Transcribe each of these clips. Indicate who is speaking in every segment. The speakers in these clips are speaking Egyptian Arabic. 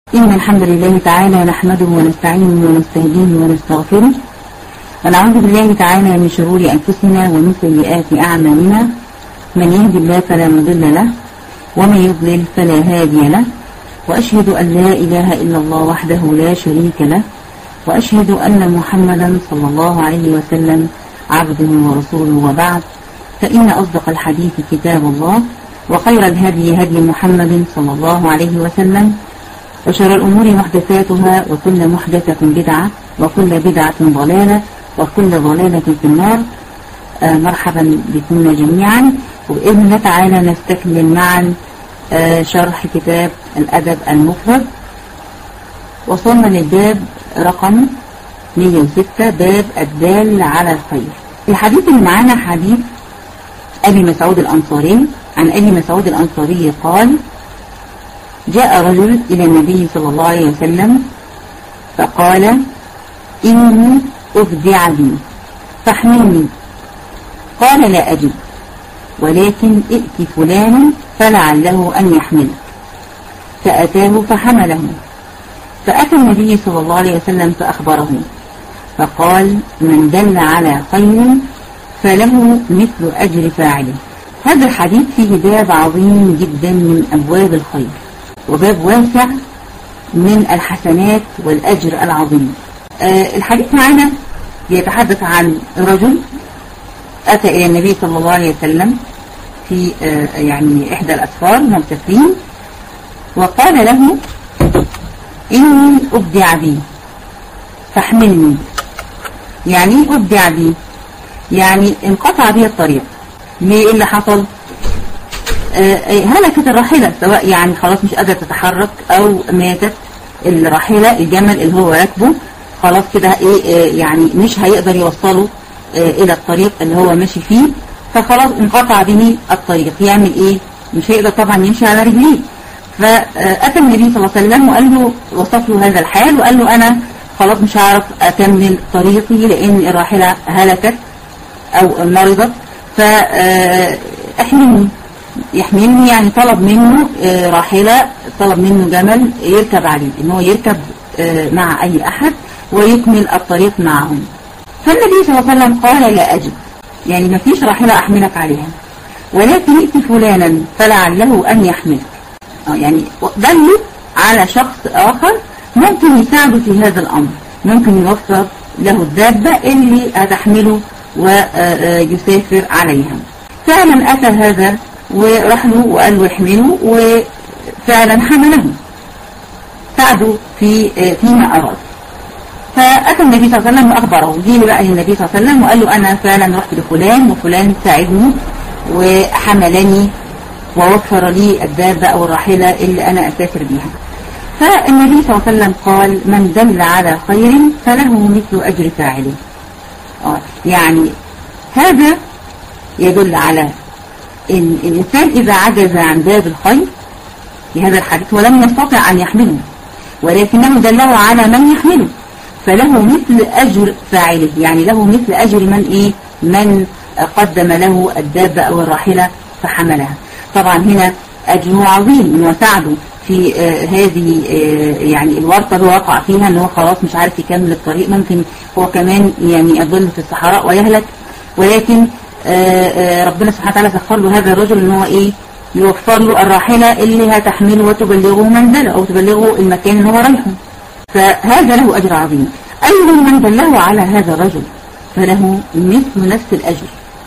Speaker 1: إن الحمد لله تعالى نحمده ونستعينه ونستهديه ونستغفره ونعوذ بالله تعالى من شرور أنفسنا ومن سيئات أعمالنا من يهدي الله فلا مضل له ومن يضلل فلا هادي له وأشهد أن لا إله إلا الله وحده لا شريك له وأشهد أن محمدا صلى الله عليه وسلم عبده ورسوله وبعد فإن أصدق الحديث كتاب الله وخير الهدي هدي محمد صلى الله عليه وسلم وشر الأمور محدثاتها وكل محدثة بدعة وكل بدعة ضلالة وكل ضلالة في النار آه مرحبا بكم جميعا وبإذن الله تعالى نستكمل معا آه شرح كتاب الأدب المفرد وصلنا للباب رقم 106 باب الدال على الخير الحديث اللي معانا حديث أبي مسعود الأنصاري عن أبي مسعود الأنصاري قال جاء رجل إلى النبي صلى الله عليه وسلم فقال إني أفدع بي فاحملني قال لا أجد ولكن ائت فلانا فلعله أن يحملك فأتاه فحمله فأتى النبي صلى الله عليه وسلم فأخبره فقال من دل على خير فله مثل أجر فاعله هذا الحديث فيه باب عظيم جدا من أبواب الخير وباب واسع من الحسنات والأجر العظيم آه الحديث معنا يتحدث عن رجل أتى إلى النبي صلى الله عليه وسلم في آه يعني إحدى الأسفار مسافرين وقال له إني أبدع بي فاحملني يعني أبدع بي يعني انقطع بي الطريق ليه اللي حصل آه هلكت الراحلة سواء يعني خلاص مش قادرة تتحرك او ماتت الراحلة الجمل اللي هو راكبه خلاص كده ايه آه يعني مش هيقدر يوصله آه الى الطريق اللي هو ماشي فيه فخلاص انقطع به الطريق يعمل ايه مش هيقدر طبعا يمشي على رجليه فأتى النبي صلى الله عليه وسلم وقال له وصف له هذا الحال وقال له انا خلاص مش هعرف اكمل طريقي لان الراحلة هلكت او مرضت فاحملني يحملني يعني طلب منه راحلة طلب منه جمل يركب عليه ان هو يركب مع اي احد ويكمل الطريق معهم فالنبي صلى الله عليه وسلم قال لا اجد يعني ما فيش راحلة احملك عليها ولكن ائت فلانا فلعله ان يحملك يعني دل على شخص اخر ممكن يساعده في هذا الامر ممكن يوفر له الدابة اللي هتحمله ويسافر عليها فعلا اتى هذا وراح له وقال له احمله وفعلا حمله ساعده في فيما أراد فأتى النبي صلى الله عليه وسلم وأخبره جه بقى للنبي صلى الله عليه وسلم وقال له أنا فعلا رحت لفلان وفلان ساعدني وحملني ووفر لي الدابة أو الراحلة اللي أنا أسافر بيها فالنبي صلى الله عليه وسلم قال من دل على خير فله مثل أجر فاعله يعني هذا يدل على إن الإنسان إذا عجز عن باب الخير في هذا الحديث ولم يستطع أن يحمله ولكنه دله على من يحمله فله مثل أجر فاعله يعني له مثل أجر من إيه من قدم له الدابة أو الراحلة فحملها طبعا هنا أجره عظيم إنه ساعده في آه هذه آه يعني الورطة اللي وقع فيها إن هو خلاص مش عارف يكمل الطريق ممكن هو كمان يعني يضل في الصحراء ويهلك ولكن آآ آآ ربنا سبحانه وتعالى سخر له هذا الرجل ان هو ايه يوفر له الراحلة اللي هتحمله وتبلغه منزله او تبلغه المكان اللي هو رايحه فهذا له اجر عظيم ايضا من دله على هذا الرجل فله مثل نفس الاجر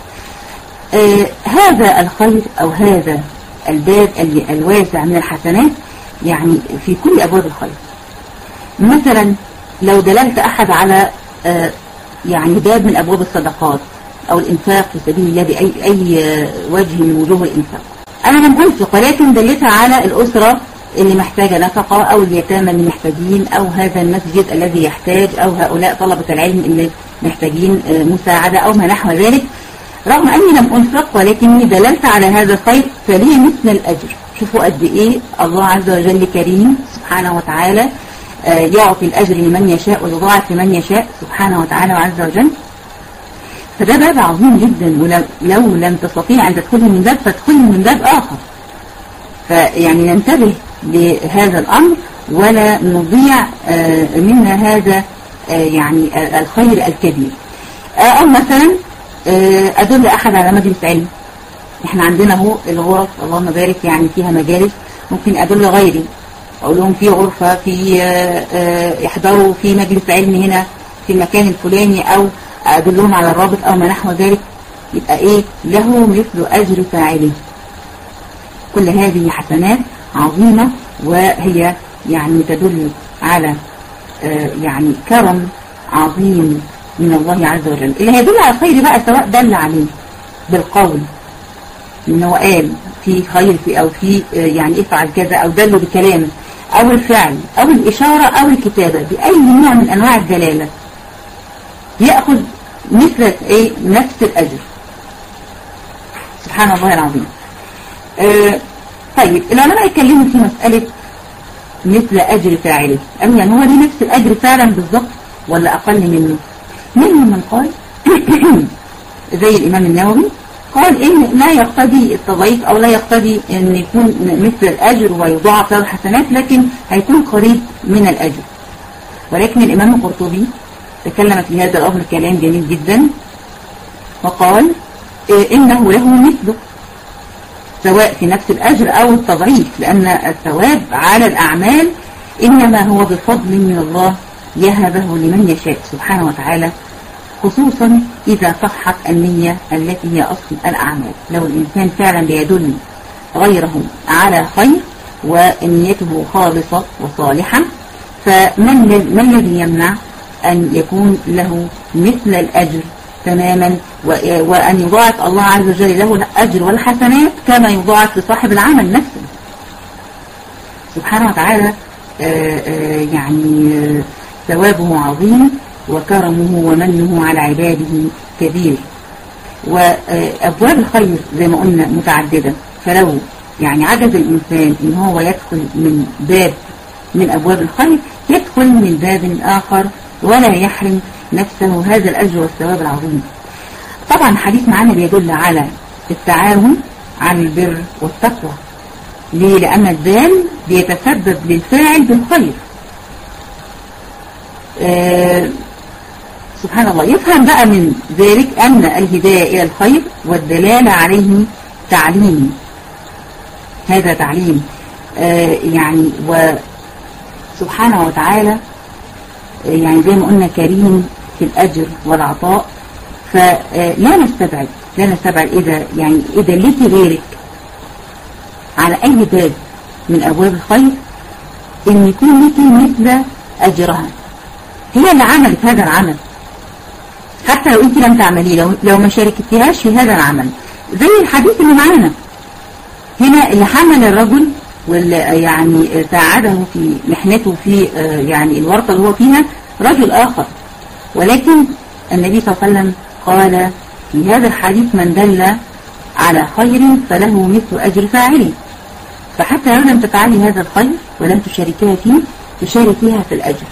Speaker 1: هذا الخير او هذا الباب الواسع من الحسنات يعني في كل ابواب الخير مثلا لو دللت احد على يعني باب من ابواب الصدقات أو الإنفاق في سبيل الله بأي أي وجه من وجوه الإنفاق أنا لم أنفق ولكن دلتها على الأسرة اللي محتاجة نفقة أو اليتامى اللي محتاجين أو هذا المسجد الذي يحتاج أو هؤلاء طلبة العلم اللي محتاجين مساعدة أو ما نحو ذلك رغم أني لم أنفق ولكني دللت على هذا الخير فلي مثل الأجر شوفوا قد إيه الله عز وجل كريم سبحانه وتعالى يعطي الأجر لمن يشاء ويضاعف لمن يشاء سبحانه وتعالى وعز وجل فده باب عظيم جدا ولو لم تستطيع أن تدخله من باب فادخله من باب آخر فيعني ننتبه لهذا الأمر ولا نضيع منا هذا يعني الخير الكبير أو مثلا أدل أحد على مجلس علم احنا عندنا هو الغرف اللهم بارك يعني فيها مجالس ممكن أدل غيري أقول لهم في غرفة في يحضروا في مجلس علم هنا في المكان الفلاني أو أدلهم على الرابط أو ما نحو ذلك يبقى إيه له مثل أجر فاعله كل هذه حسنات عظيمة وهي يعني تدل على آه يعني كرم عظيم من الله عز وجل اللي هيدل على الخير بقى سواء دل عليه بالقول انه قال في خير في او في آه يعني افعل كذا او دله بكلام او الفعل او الاشارة او الكتابة باي نوع من انواع الدلالة يأخذ مثل ايه نفس الاجر سبحان الله العظيم آه طيب العلماء يتكلموا في مسألة مثل أجر فاعله أم يعني هو ليه نفس الأجر فعلا بالضبط ولا أقل منه منهم من قال زي الإمام النووي قال إن لا يقتضي التضعيف أو لا يقتضي أن يكون مثل الأجر ويضاعف له الحسنات لكن هيكون قريب من الأجر ولكن الإمام القرطبي تكلم في هذا الأمر كلام جميل جدا وقال إنه له مثله سواء في نفس الأجر أو التضعيف لأن الثواب على الأعمال إنما هو بفضل من الله يهبه لمن يشاء سبحانه وتعالى خصوصا إذا صحت النية التي هي أصل الأعمال لو الإنسان فعلا بيدل غيره على خير ونيته خالصة وصالحة فمن ما الذي يمنع أن يكون له مثل الأجر تماما وأن يضاعف الله عز وجل له الأجر والحسنات كما يضاعف لصاحب العمل نفسه سبحانه وتعالى آآ آآ يعني ثوابه عظيم وكرمه ومنه على عباده كبير وأبواب الخير زي ما قلنا متعددة فلو يعني عجز الإنسان إن هو يدخل من باب من أبواب الخير يدخل من باب آخر ولا يحرم نفسه هذا الأجر والثواب العظيم طبعا الحديث معنا بيدل على التعاون على البر والتقوى ليه لأن الدال بيتسبب للفاعل بالخير آه سبحان الله يفهم بقى من ذلك أن الهداية إلى الخير والدلالة عليه تعليم هذا تعليم آه يعني وسبحانه وتعالى يعني زي ما قلنا كريم في الأجر والعطاء فلا نستبعد لا نستبعد إذا يعني إذا ليك غيرك على أي باب من أبواب الخير إن يكون لك مثل أجرها هي اللي عملت هذا العمل حتى لو أنت لم تعمليه لو, لو ما شاركتيهاش في هذا العمل زي الحديث اللي معانا هنا اللي حمل الرجل واللي يعني ساعده في محنته في يعني الورطة اللي هو فيها رجل آخر ولكن النبي صلى الله عليه وسلم قال في هذا الحديث من دل على خير فله مثل أجر فاعله فحتى لو لم تفعلي هذا الخير ولم تشاركيها فيه تشاركيها في الأجر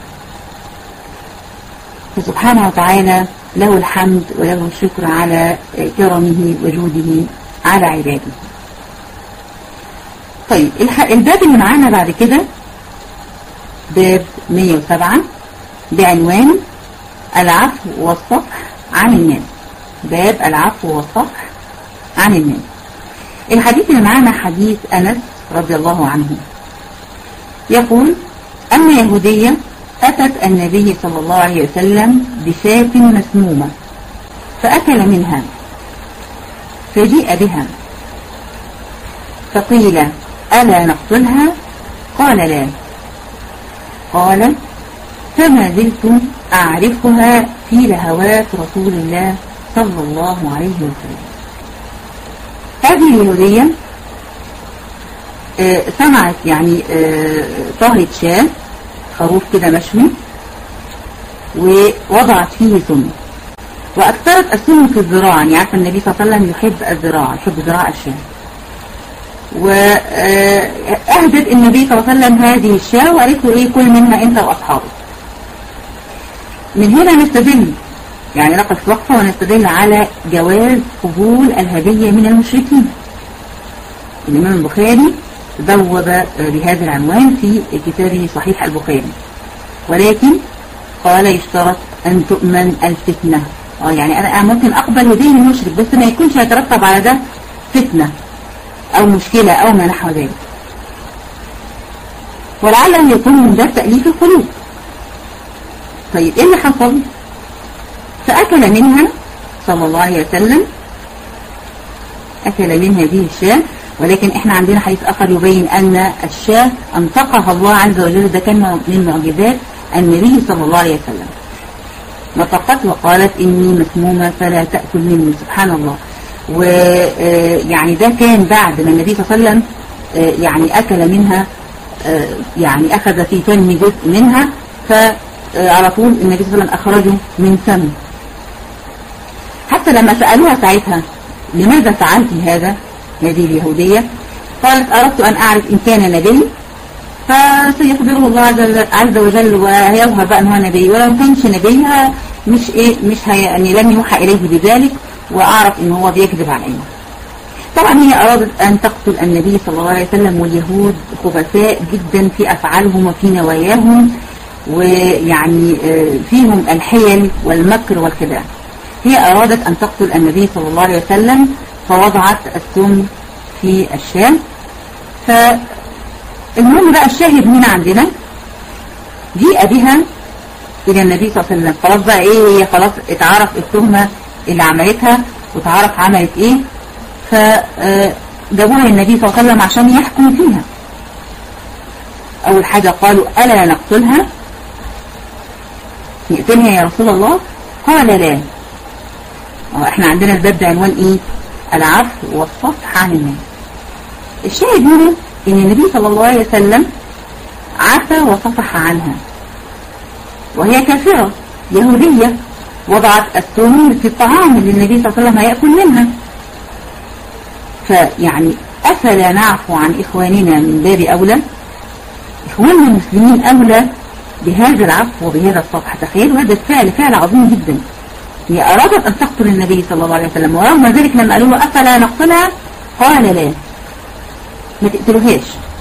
Speaker 1: فسبحانه وتعالى له الحمد وله الشكر على كرمه وجوده على عباده طيب الباب اللي معانا بعد كده باب 107 بعنوان العفو والصفح عن الناس باب العفو والصفح عن الناس الحديث اللي معانا حديث أنس رضي الله عنه يقول أن يهودية أتت النبي صلى الله عليه وسلم بشاة مسمومة فأكل منها فجيء بها فقيل ألا نقتلها قال لا قال فما زلت أعرفها في لهوات رسول الله صلى الله عليه وسلم هذه اليهودية آه سمعت يعني آه طهرة شاة خروف كده مشوي ووضعت فيه سم وأكثرت السم في الذراع يعني عارفة النبي صلى الله عليه وسلم يحب الذراع يحب ذراع الشاة وأهدت النبي صلى الله عليه وسلم هذه الشاة وقالت له إيه كل منها أنت وأصحابك من هنا نستدل يعني نقف وقفة ونستدل على جواز قبول الهدية من المشركين الإمام البخاري بوب بهذا العنوان في كتابه صحيح البخاري ولكن قال يشترط أن تؤمن الفتنة اه يعني أنا ممكن أقبل هدية المشرك بس ما يكونش يترتب على ده فتنة أو مشكلة أو ما نحو ذلك ولعل أن يكون من ده تأليف القلوب طيب إيه اللي حصل فأكل منها صلى الله عليه وسلم أكل من هذه الشاة ولكن احنا عندنا حديث آخر يبين أن الشاة أنطقها الله عز وجل ده كان من معجزات النبي صلى الله عليه وسلم نطقت وقالت إني مسمومة فلا تأكل مني سبحان الله ويعني ده كان بعد ما النبي صلى الله عليه وسلم يعني أكل منها يعني أخذ في فم جزء منها فعلى طول النبي صلى الله عليه وسلم أخرجه من فمه حتى لما سألوها ساعتها لماذا فعلت هذا هذه اليهودية قالت أردت أن أعرف إن كان نبي فسيخبره الله عز وجل ويظهر بقى أنه نبي ولو كانش نبي مش إيه مش هي يعني لم يوحى إليه بذلك وأعرف إن هو بيكذب علينا طبعا هي أرادت أن تقتل النبي صلى الله عليه وسلم واليهود خبثاء جدا في أفعالهم وفي نواياهم ويعني فيهم الحيل والمكر والخداع هي أرادت أن تقتل النبي صلى الله عليه وسلم فوضعت السم في الشام فالمهم بقى الشاهد هنا عندنا جيء بها إلى النبي صلى الله عليه وسلم خلاص بقى إيه هي خلاص اتعرف التهمة اللي عملتها وتعرف عملت إيه فجابوها للنبي صلى الله عليه وسلم عشان يحكم فيها أول حاجة قالوا ألا نقتلها نقتلها يا رسول الله قال لا احنا عندنا الباب ده عنوان ايه العفو والصفح عن الناس الشاهد هنا ان النبي صلى الله عليه وسلم عفى وصفح عنها وهي كافرة يهودية وضعت السموم في الطعام اللي النبي صلى الله عليه وسلم هيأكل منها فيعني أفلا نعفو عن إخواننا من باب أولى إخواننا المسلمين أولى بهذا العفو وبهذا الصفح تخيلوا هذا الفعل فعل عظيم جدا هي أرادت أن تقتل النبي صلى الله عليه وسلم ورغم ذلك لما قالوا له أفلا نقتلها قال لا ما تقتلوهاش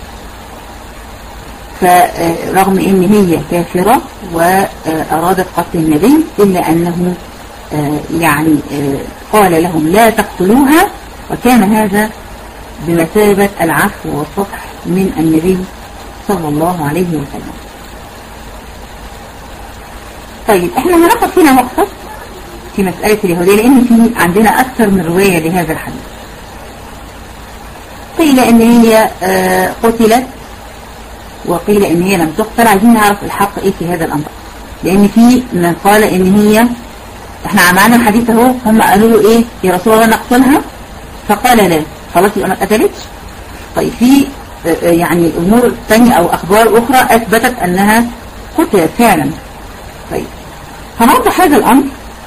Speaker 1: فرغم ان هي كافرة وأرادت قتل النبي إلا أنه يعني قال لهم لا تقتلوها وكان هذا بمثابة العفو والصفح من النبي صلى الله عليه وسلم طيب احنا هنقف هنا وقفة في مسألة اليهودية لأن في عندنا أكثر من رواية لهذا الحديث قيل إن هي قتلت وقيل إن هي لم تقتل عايزين نعرف الحق إيه في هذا الأمر لأن في من قال إن هي احنا عملنا الحديث اهو هم قالوا له إيه يا رسول الله نقتلها فقال لا خلاص يبقى ما اتقتلتش طيب في يعني أمور ثانية أو أخبار أخرى أثبتت أنها قتلت فعلا طيب هنوضح هذا الأمر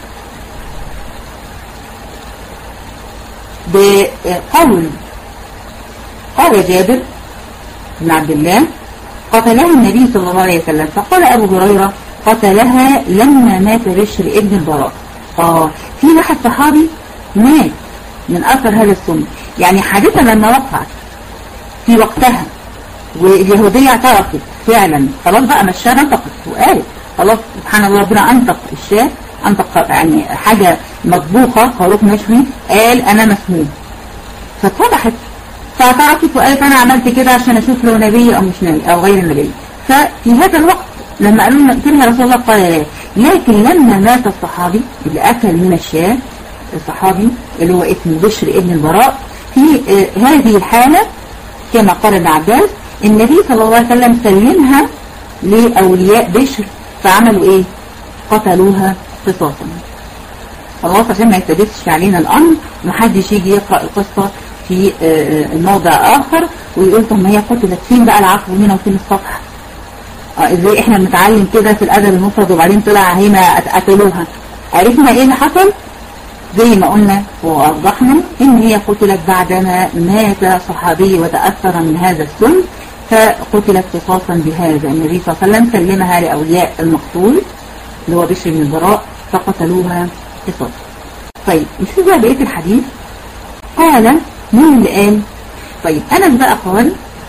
Speaker 1: بقول قال جابر بن عبد الله قتلها النبي صلى الله عليه وسلم فقال أبو هريرة قتلها لما مات بشر ابن البراء آه في واحد صحابي مات من أثر هذا السم يعني حادثة لما وقعت في وقتها واليهودية اعترفت فعلا خلاص بقى ما الشاه نطقت وقالت خلاص سبحان الله ربنا أنطق الشاه أنطق يعني حاجة مطبوخة خروف مشوي قال أنا مسموم فاتضحت فاعترفت وقالت أنا عملت كده عشان أشوف لو نبي أو مش نبي أو غير النبي ففي هذا الوقت لما قالوا لنا قلت رسول الله قال لا لكن لما مات الصحابي اللي أكل من الشاه الصحابي اللي هو اسمه بشر ابن البراء في آه هذه الحالة كما قال ابن عباس النبي صلى الله عليه وسلم سلمها لأولياء بشر فعملوا ايه قتلوها قصاصا خلاص عشان ما يتبثش علينا الأمر ومحدش يجي يقرأ القصة في آه موضع آخر ويقول طب ما هي قتلت فين بقى العفو هنا وفين الصفحة اه ازاي احنا بنتعلم كده في الأدب المفرد وبعدين طلع هنا قتلوها عرفنا ايه اللي حصل زي ما قلنا ووضحنا ان هي قتلت بعدما مات صحابي وتأثر من هذا السم فقتلت قصاصا بهذا النبي صلى الله عليه وسلم سلمها لأولياء المقتول اللي هو بشر بن البراء فقتلوها قصاصا طيب نشوف بقى بقية الحديث قال مين اللي قال طيب أنس بقى قال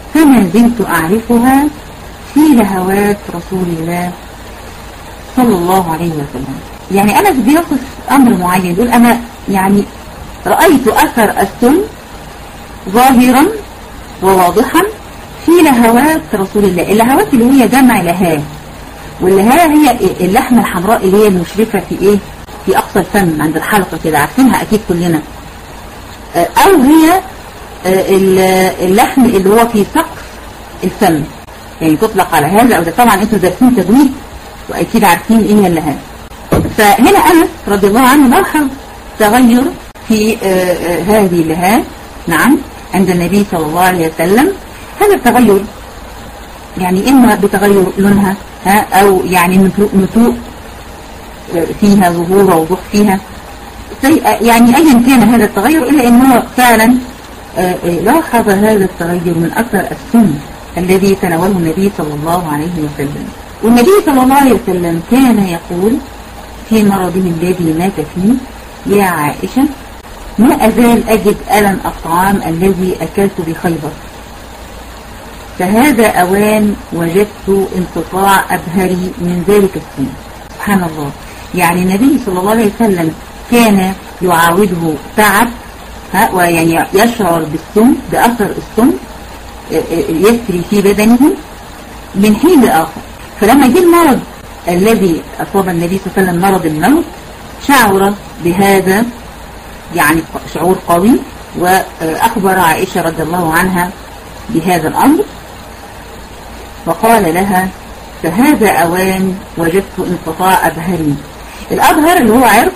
Speaker 1: فما زلت أعرفها في لهوات رسول الله صلى الله عليه وسلم يعني أنا بيصف أمر معين يقول أنا يعني رأيت أثر السن ظاهرا وواضحا في لهوات رسول الله اللهوات اللي هي جمع لها واللهاء هي اللحمة الحمراء اللي هي المشرفة في ايه في اقصى الفم عند الحلقة كده عارفينها اكيد كلنا او هي اللحم اللي هو في سقف الفم يعني تطلق على هذا او ده طبعا انتوا دارسين تجويد واكيد عارفين ايه اللهاء فهنا انس رضي الله عنه لاحظ تغير في هذه اللهاء نعم عند النبي صلى الله عليه وسلم هذا التغير يعني إما بتغير لونها ها أو يعني نتوء فيها ظهور ووضوح فيها يعني أيا كان هذا التغير إلا أنه فعلا لاحظ هذا التغير من أثر السن الذي تناوله النبي صلى الله عليه وسلم والنبي صلى الله عليه وسلم كان يقول في مرضه الذي مات فيه يا عائشة ما أزال أجد ألم الطعام الذي أكلت بخيبر فهذا أوان وجدت انقطاع أبهري من ذلك السن سبحان الله يعني النبي صلى الله عليه وسلم كان يعاوده تعب ها ويعني يشعر بالسم بأثر السم يسري في بدنه من حين لآخر فلما جه المرض الذي أصاب النبي صلى الله عليه وسلم مرض الموت شعر بهذا يعني شعور قوي وأخبر عائشة رضي الله عنها بهذا الأمر وقال لها فهذا أوان وجدت انقطاع أبهري الأبهر اللي هو عرق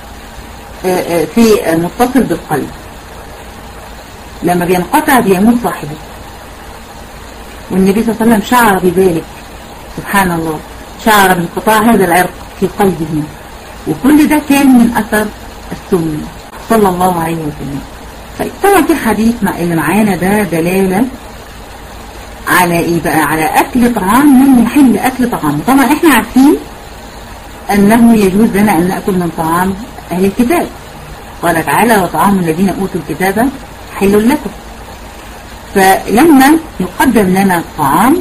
Speaker 1: في متصل بالقلب لما بينقطع بيموت صاحبه والنبي صلى الله عليه وسلم شعر بذلك سبحان الله شعر بانقطاع هذا العرق في قلبه وكل ده كان من أثر السنة صلى الله عليه وسلم طيب طبعا في حديث اللي معانا ده دلالة على ايه بقى على اكل طعام من يحل اكل طعام طبعا احنا عارفين انه يجوز لنا ان نأكل من طعام اهل الكتاب قال تعالى وطعام الذين اوتوا الكتاب حل لكم فلما يقدم لنا الطعام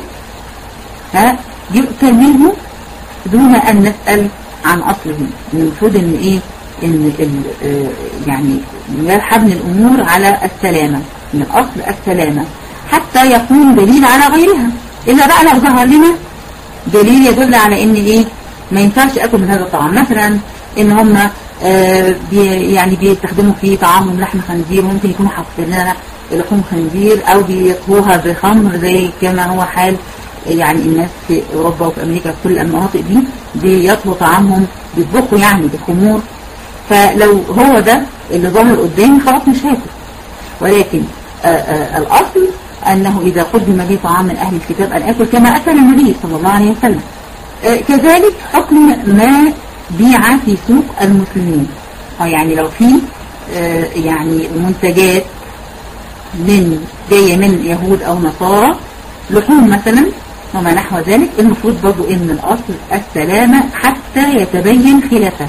Speaker 1: فيؤكل منه دون ان نسأل عن اصله المفروض ان ايه ان ال يعني يرحبن الامور على السلامة من الاصل السلامة حتى يكون دليل على غيرها إلا بقى لو ظهر لنا دليل يدل على ان ايه ما ينفعش اكل من هذا الطعام مثلا ان هم آه بي يعني بيستخدموا فيه طعامهم لحم خنزير ممكن يكونوا حاطين لنا لحوم خنزير او بيطهوها بخمر زي كما هو حال يعني الناس في اوروبا وفي امريكا في كل المناطق دي بيطلوا طعامهم بيطبخوا يعني بخمور فلو هو ده اللي ظاهر قدامي خلاص مش هاكل ولكن آآ آآ الاصل أنه إذا قدم لي طعام من أهل الكتاب أن أكل كما أكل النبي صلى الله عليه وسلم آه كذلك حكم ما بيع في سوق المسلمين يعني لو في آه يعني منتجات من جاية من يهود أو نصارى لحوم مثلا وما نحو ذلك المفروض برضو ان الأصل السلامة حتى يتبين خلافها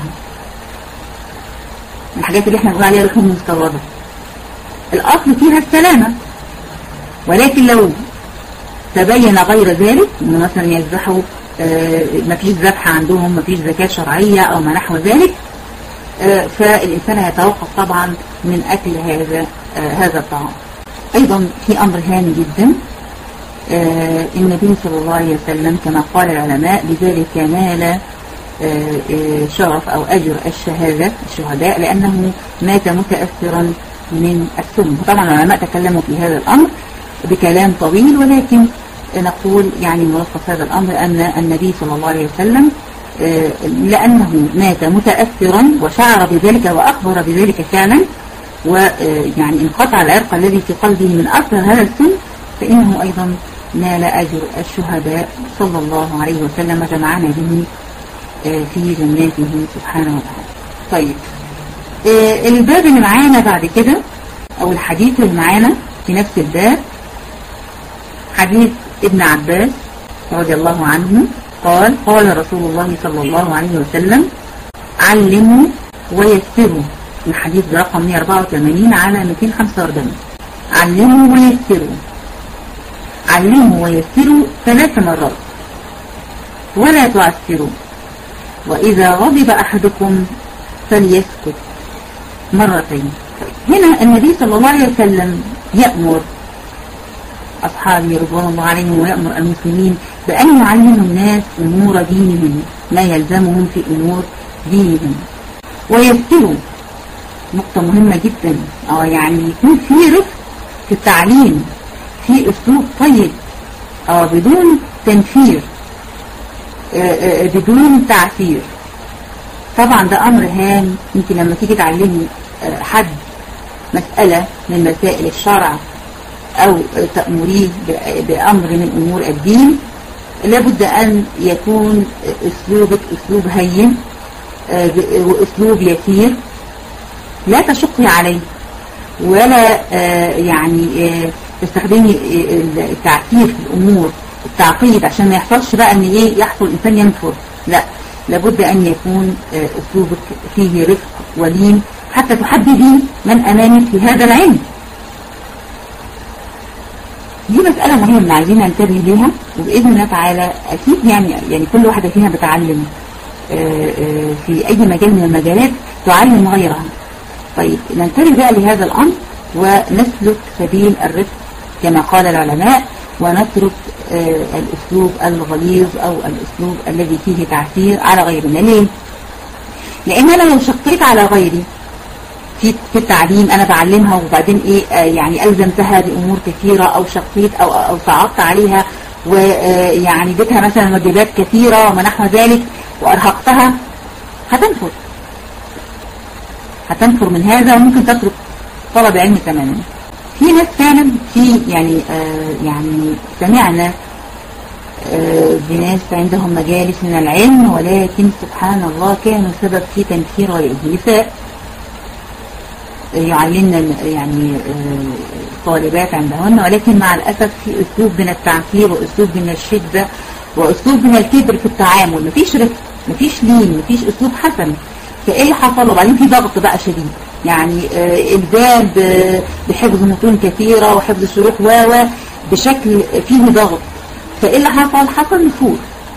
Speaker 1: الحاجات اللي احنا بنقول عليها لحوم مستوردة الأصل فيها السلامة ولكن لو تبين غير ذلك انه مثلا يذبحوا آه مفيش ذبح عندهم مفيش زكاة شرعية او ما نحو ذلك آه فالإنسان هيتوقف طبعا من أكل هذا آه هذا الطعام أيضا في أمر هام جدا النبي صلى الله عليه وسلم كما قال العلماء بذلك نال شرف أو أجر الشهادة الشهداء لأنه مات متأثرا من السم طبعا العلماء تكلموا في هذا الأمر بكلام طويل ولكن نقول يعني ملخص هذا الأمر أن النبي صلى الله عليه وسلم لأنه مات متأثرا وشعر بذلك وأخبر بذلك فعلا ويعني انقطع العرق الذي في قلبه من أثر هذا السن فإنه أيضا نال أجر الشهداء صلى الله عليه وسلم جمعنا به في جناته سبحانه وتعالى طيب الباب اللي معانا بعد كده أو الحديث اللي معانا في نفس الباب حديث ابن عباس رضي الله عنه قال قال رسول الله صلى الله عليه وسلم علموا ويسروا الحديث رقم 184 على 245 علموا ويسروا علموا ويسروا ثلاث مرات ولا تعسروا وإذا غضب أحدكم فليسكت مرتين هنا النبي صلى الله عليه وسلم يأمر أصحابه رضوان الله عليهم ويأمر المسلمين بأن يعلموا الناس أمور دينهم ما يلزمهم في أمور دينهم ويسروا نقطة مهمة جدا اه يعني يكون في رفق في التعليم في أسلوب طيب اه بدون تنفير آه، آه، بدون تعسير طبعا ده أمر هام يمكن لما تيجي تعلمي آه، حد مسألة من مسائل الشرع أو تأمريه بأمر من أمور الدين لابد أن يكون أسلوبك أسلوب هين وأسلوب يسير لا تشقي عليه ولا يعني تستخدمي التعسير في الأمور التعقيد عشان ما يحصلش بقى ان ايه يحصل الانسان ينفر لا لابد ان يكون اسلوبك فيه رفق ولين حتى تحببي من امامك في هذا العلم دي مسألة مهمة عايزين ننتبه ليها وبإذن الله تعالى أكيد يعني يعني كل واحدة فينا بتعلم في أي مجال من المجالات تعلم غيرها طيب ننتبه بقى لهذا الأمر ونسلك سبيل الرفق كما قال العلماء ونترك آه الأسلوب الغليظ أو الأسلوب الذي فيه تعسير على غيرنا ليه؟ لأن أنا لو شقيت على غيري في في التعليم أنا بعلمها وبعدين إيه آه يعني ألزمتها بأمور كثيرة أو شقيت أو أو صعبت عليها ويعني اديتها مثلا واجبات كثيرة وما نحو ذلك وأرهقتها هتنفر هتنفر من هذا وممكن تترك طلب علم تماما في ناس فعلا في يعني آه يعني سمعنا آه بناس عندهم مجالس من العلم ولكن سبحان الله كانوا سبب في تنفير غيرهم نساء يعلمنا يعني آه طالبات عندهن ولكن مع الأسف في أسلوب من التعفير وأسلوب من الشدة وأسلوب من الكبر في التعامل مفيش رفق مفيش لين مفيش أسلوب حسن فإيه اللي حصل وبعدين في ضغط بقى شديد يعني إلزام بحفظ متون كثيرة وحفظ شروح و بشكل فيه ضغط فإيه اللي حصل حصل نفور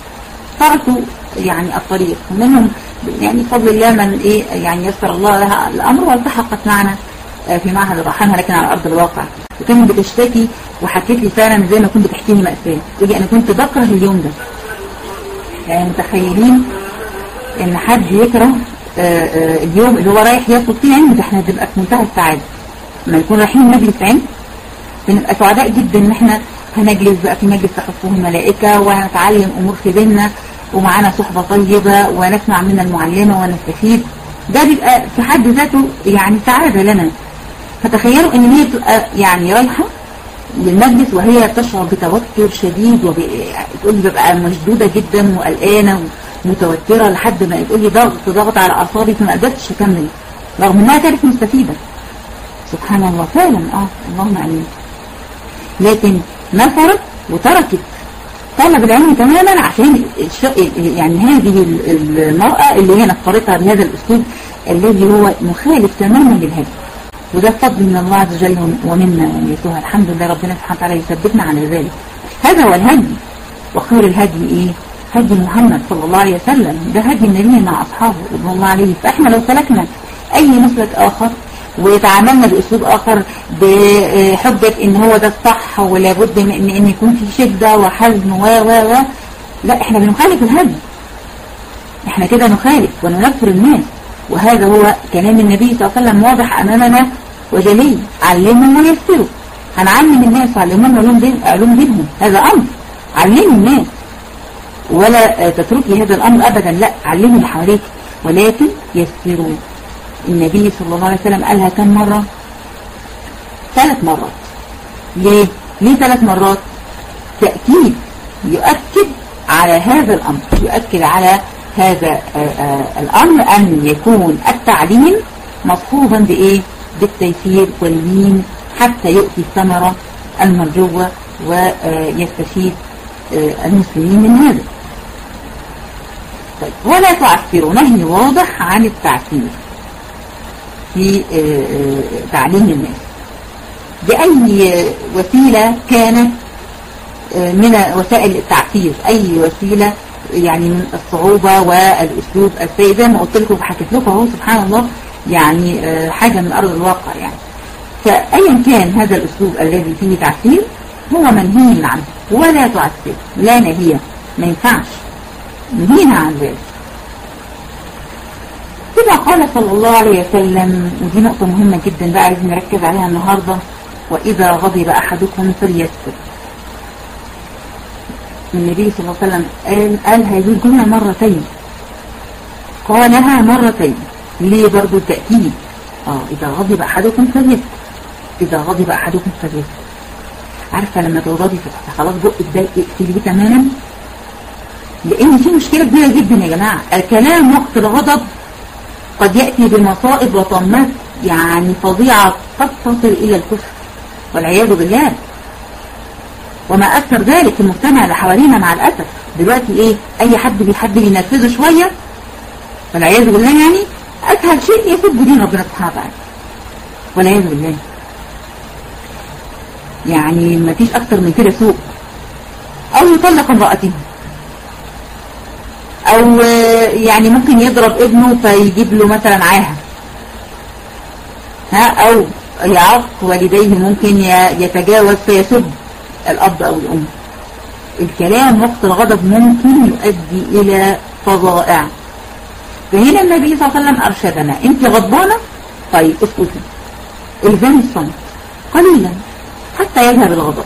Speaker 1: تركوا يعني الطريق ومنهم يعني بفضل الله من إيه يعني يسر الله لها الأمر والتحقت معنا في معهد الرحمة لكن على أرض الواقع وكانت بتشتكي وحكيت لي فعلا زي ما كنت بتحكي لي مأساة تقولي أنا كنت بكره اليوم ده يعني متخيلين إن حد يكره آآ آآ اليوم اللي هو رايح ياخد فيه علم ده احنا بنبقى في منتهى السعادة لما نكون رايحين مجلس علم بنبقى سعداء جدا ان احنا هنجلس بقى في مجلس تحفه الملائكة وهنتعلم امور في بيننا ومعانا صحبة طيبة ونسمع من المعلمة ونستفيد ده بيبقى في حد ذاته يعني سعادة لنا فتخيلوا ان هي بتبقى يعني رايحة للمجلس وهي تشعر بتوتر شديد وتقول لي ببقى مشدودة جدا وقلقانة متوترة لحد ما تقول لي ضغط ضغط على أعصابي فما قدرتش أكمل رغم إنها كانت مستفيدة سبحان الله فعلا اه اللهم امين لكن نفرت وتركت طلب العلم تماما عشان يعني هذه المرأة اللي هي نفرتها بهذا الأسلوب الذي هو مخالف تماما للهدي وده فضل من الله عز وجل ومنا يسوها الحمد لله ربنا سبحانه وتعالى يثبتنا على ذلك هذا هو الهدي وخير الهدي ايه هدي محمد صلى الله عليه وسلم ده هدي النبي مع أصحابه رضي الله عليه فإحنا لو سلكنا أي مسلك آخر وتعاملنا بأسلوب آخر بحجة إن هو ده الصح ولابد من إن, إن يكون في شدة وحزم و و و لا إحنا بنخالف الهدي إحنا كده نخالف وننفر الناس وهذا هو كلام النبي صلى الله عليه وسلم واضح أمامنا وجلي علمهم ويسروا هنعلم الناس وعلمهم علوم دين علوم دينهم هذا أمر علموا الناس ولا تتركي هذا الأمر أبدا لا علموا اللي حواليك ولكن يسروا النبي صلى الله عليه وسلم قالها كم مرة ثلاث مرات ليه ليه ثلاث مرات تأكيد يؤكد على هذا الأمر يؤكد على هذا الأمر أن يكون التعليم مصحوبا بإيه بالتيسير واللين حتى يؤتي الثمرة المرجوة ويستفيد المسلمين من هذا طيب ولا تعسروا نهي واضح عن التعسير في تعليم الناس بأي وسيلة كانت من وسائل التعفير أي وسيلة يعني من الصعوبة والأسلوب السيء زي ما قلت لكم وحكيت لكم اهو سبحان الله يعني حاجة من أرض الواقع يعني فأيا كان هذا الأسلوب الذي فيه تعفير هو منهي عنه ولا تعفر لا نهية ما ينفعش نهينا عن ذلك كما قال صلى الله عليه وسلم ودي نقطة مهمة جدا بقى عايزين نركز عليها النهاردة وإذا غضب أحدكم فليسكت النبي صلى الله عليه وسلم قال, قال هذه الجملة مرتين قالها مرتين ليه برضو التأكيد اه إذا غضب أحدكم فليسكت إذا غضب أحدكم فليسكت عارفة لما تغضبي خلاص بقك ده اقفليه تماما لأن في مشكلة كبيرة جدا يا جماعة الكلام وقت الغضب قد يأتي بمصائب وطمات يعني فظيعة قد تصل إلى الكفر والعياذ بالله وما أكثر ذلك في المجتمع اللي حوالينا مع الأسف دلوقتي إيه أي حد بيحب ينفذه شوية والعياذ بالله يعني أسهل شيء يسب دين ربنا سبحانه وتعالى والعياذ بالله يعني ما فيش أكثر من كده سوء أو يطلق امرأته أو يعني ممكن يضرب ابنه فيجيب له مثلا عاهة ها أو يعق والديه ممكن يتجاوز فيسب الأب أو الأم الكلام وقت الغضب ممكن يؤدي إلى فظائع فهنا النبي صلى الله عليه وسلم أرشدنا أنت غضبانة طيب اسكتي الزمي الصمت قليلا حتى يذهب الغضب